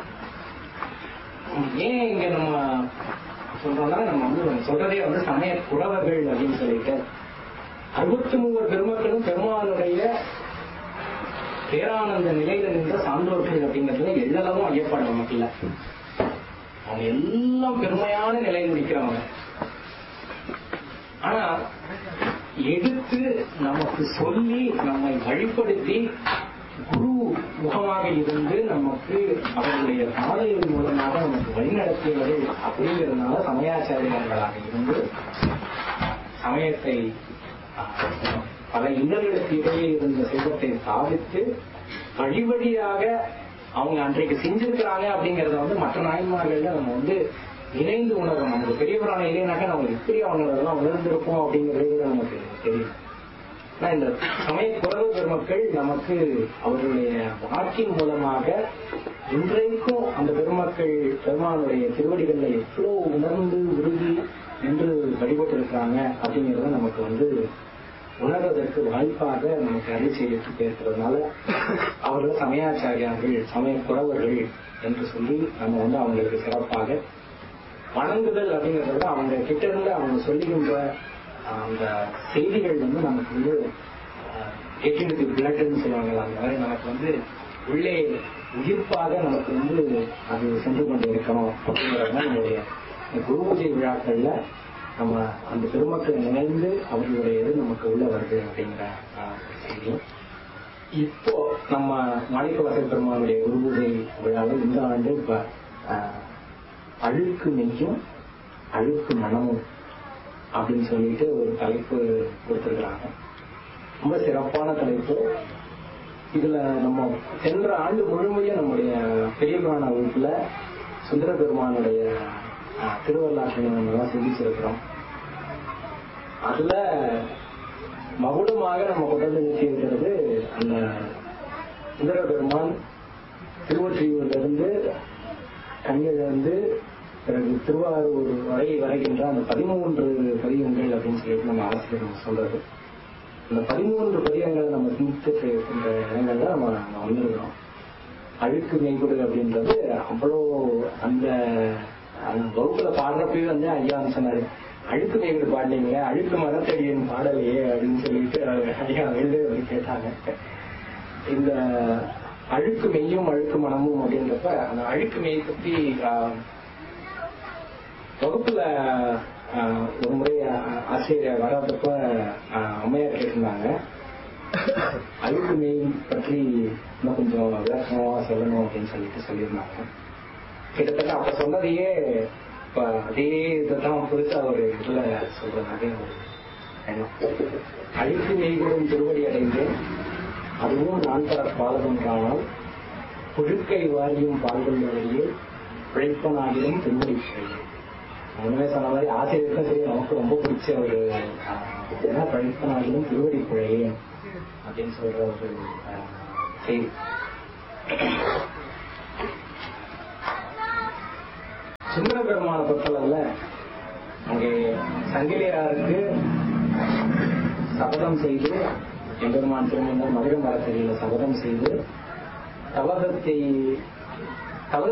ஏன் இங்க நம்ம சொல்றோம்னா நம்ம வந்து சொல்றதே வந்து சமய குறவர்கள் அப்படின்னு சொல்லிட்டு அறுபத்தி மூவர் பெருமக்களும் பெருமானுடைய பேரானந்த நிலையில நின்ற சான்றோர்கள் அப்படிங்கிறதுல எல்லளவும் ஐயப்பாடு நமக்கு இல்ல அவங்க எல்லாம் பெருமையான நிலையில் நிற்கிறவங்க ஆனா எடுத்து நமக்கு சொல்லி நம்மை வழிப்படுத்தி குரு முகமாக இருந்து நமக்கு அவருடைய பாதையின் மூலமாக நமக்கு வழிநடத்தியது அப்படிங்கிறதுனால சமயாச்சாரியர்களாக இருந்து சமயத்தை ஆஹ், பல இன்னல்களுக்கு இடையே இருந்த செல்வத்தை சாதித்து வழி வழியாக அவங்க அன்றைக்கு செஞ்சிருக்கிறாங்க அப்படிங்கறத வந்து மற்ற நாயன்மார்கள்ல நம்ம வந்து இணைந்து உணர்றோம் நமக்கு பெரிய புராணம் இல்லைனாக்கா நம்ம இப்படி அவங்களெல்லாம் உணர்ந்திருப்போம் அப்படிங்கிறது கூட நமக்கு தெரியும் ஆனா இந்த சமய குறவு பெருமக்கள் நமக்கு அவர்களுடைய வாக்கின் மூலமாக இன்றைக்கும் அந்த பெருமக்கள் பெருமானுடைய திருவடிகளில் எவ்வளவு உணர்ந்து உருகி என்று வழிபட்டு இருக்கிறாங்க அப்படிங்கறத நமக்கு வந்து உணர்வதற்கு வாய்ப்பாக நமக்கு அருள் செய்துட்டு இருக்கிறதுனால அவர்கள் சமயாச்சாரியார்கள் சமய குறவர்கள் என்று சொல்லி நம்ம வந்து அவங்களுக்கு சிறப்பாக வணங்குதல் அப்படிங்கறத விட அவங்க கிட்ட இருந்து அவங்க சொல்லுகின்ற ஆஹ், அந்த செய்திகள் வந்து நமக்கு வந்து எட்டினுக்கு பிளட்னு சொல்லுவாங்க அந்த மாதிரி நமக்கு வந்து உள்ளே உயிர்ப்பாக நமக்கு வந்து அது சென்று கொண்டு இருக்கணும் அப்படிங்கிறது தான் நம்முடைய இந்த குரு பூஜை விழாக்கள்ல நம்ம அந்த பெருமக்கள் நினைந்து அவர்களுடைய இது நமக்கு உள்ள வருது அப்படிங்கிற ஆஹ், செய்தி இப்போ நம்ம மாணிக்கவாசல் பெருமானுடைய குரு பூஜை விழாவில் இந்த ஆண்டு இப்ப ஆஹ், அழுக்கு நெய்யும் அழுக்கு மனமும் அப்படின்னு சொல்லிட்டு ஒரு தலைப்பு கொடுத்திருக்கிறாங்க ரொம்ப சிறப்பான தலைப்பு இதுல நம்ம சென்ற ஆண்டு முழுமையும் நம்முடைய பெரிய புராண வகுப்புல சுந்தர பெருமானுடைய ஆஹ், திருவள்ளாற்றை நம்ம எல்லாம் சிந்திச்சிருக்கிறோம் அதுல மகுடமாக நம்ம கொண்டு வந்து நிறுத்தி இருக்கிறது அந்த சுந்தர பெருமான் திருவொற்றியூர்ல இருந்து கண்ணிலிருந்து பிறகு திருவாரூர் வரை வரைகின்ற அந்த பதிமூன்று பதிகங்கள் அப்படின்னு சொல்லிட்டு நம்ம ஆசிரியர் சொல்றது அந்த பதிமூன்று பதிகங்களை நம்ம சிந்தித்து இருக்கின்ற இடங்கள்ல நம்ம நம்ம வந்திருக்கிறோம் அழுக்கு மெய்குடு அப்படின்றது அவ்வளோ அந்த அந்த வகுப்புல பாடுறப்பவே வந்து ஐயா வந்து சொன்னாரு அழுக்கு மெய்குடு பாடலீங்க அழுக்கு மரத்தடியின் பாடலையே அப்படின்னு சொல்லிட்டு ஐயா எழுத வந்து கேட்டாங்க இந்த அழுக்கு மெய்யும் அழுக்கு மனமும் அப்படின்றப்ப அந்த அழுக்கு மெய் பத்தி ஆஹ், வகுப்புல ஆஹ், ஒரு முறை ஆ- ஆசிரியர் வராதப்ப ஆஹ், அம்மையார் கேட்டிருந்தாங்க அழுக்கு மெய் பற்றி இன்னும் கொஞ்சம் விளக்கமா சொல்லணும் அப்படின்னு சொல்லிட்டு சொல்லியிருந்தாங்க கிட்டத்தட்ட அப்ப சொன்னதையே இப்ப அதே இதுதான் புதுசா ஒரு இதுல சொல்றதாக ஒரு எண்ணம் அழுக்கு மெய்களும் திருவடி அடைந்தேன் அதுவும் நான் தர பாலகம் காணால் புழுக்கை வாரியும் பால்கள் வழியே பிழைப்பனாகிலும் திருவடி பிழையும் உண்மையை சொன்ன மாதிரி ஆசிரியருக்கும் சரி நமக்கு ரொம்ப பிடிச்ச ஒரு ஆஹ், ஏன்னா பிழைப்பனாகிலும் திருவடி பிழையும் அப்படின்னு சொல்ற ஒரு ஆஹ், செய்தி சுந்தர பெருமான பொறுத்தளவுல அங்கே சங்கிலியாருக்கு சபதம் செய்து எம்பெருமான் திருமணம் மதுரை மரத்தடியில் சபதம் செய்து சபதத்தை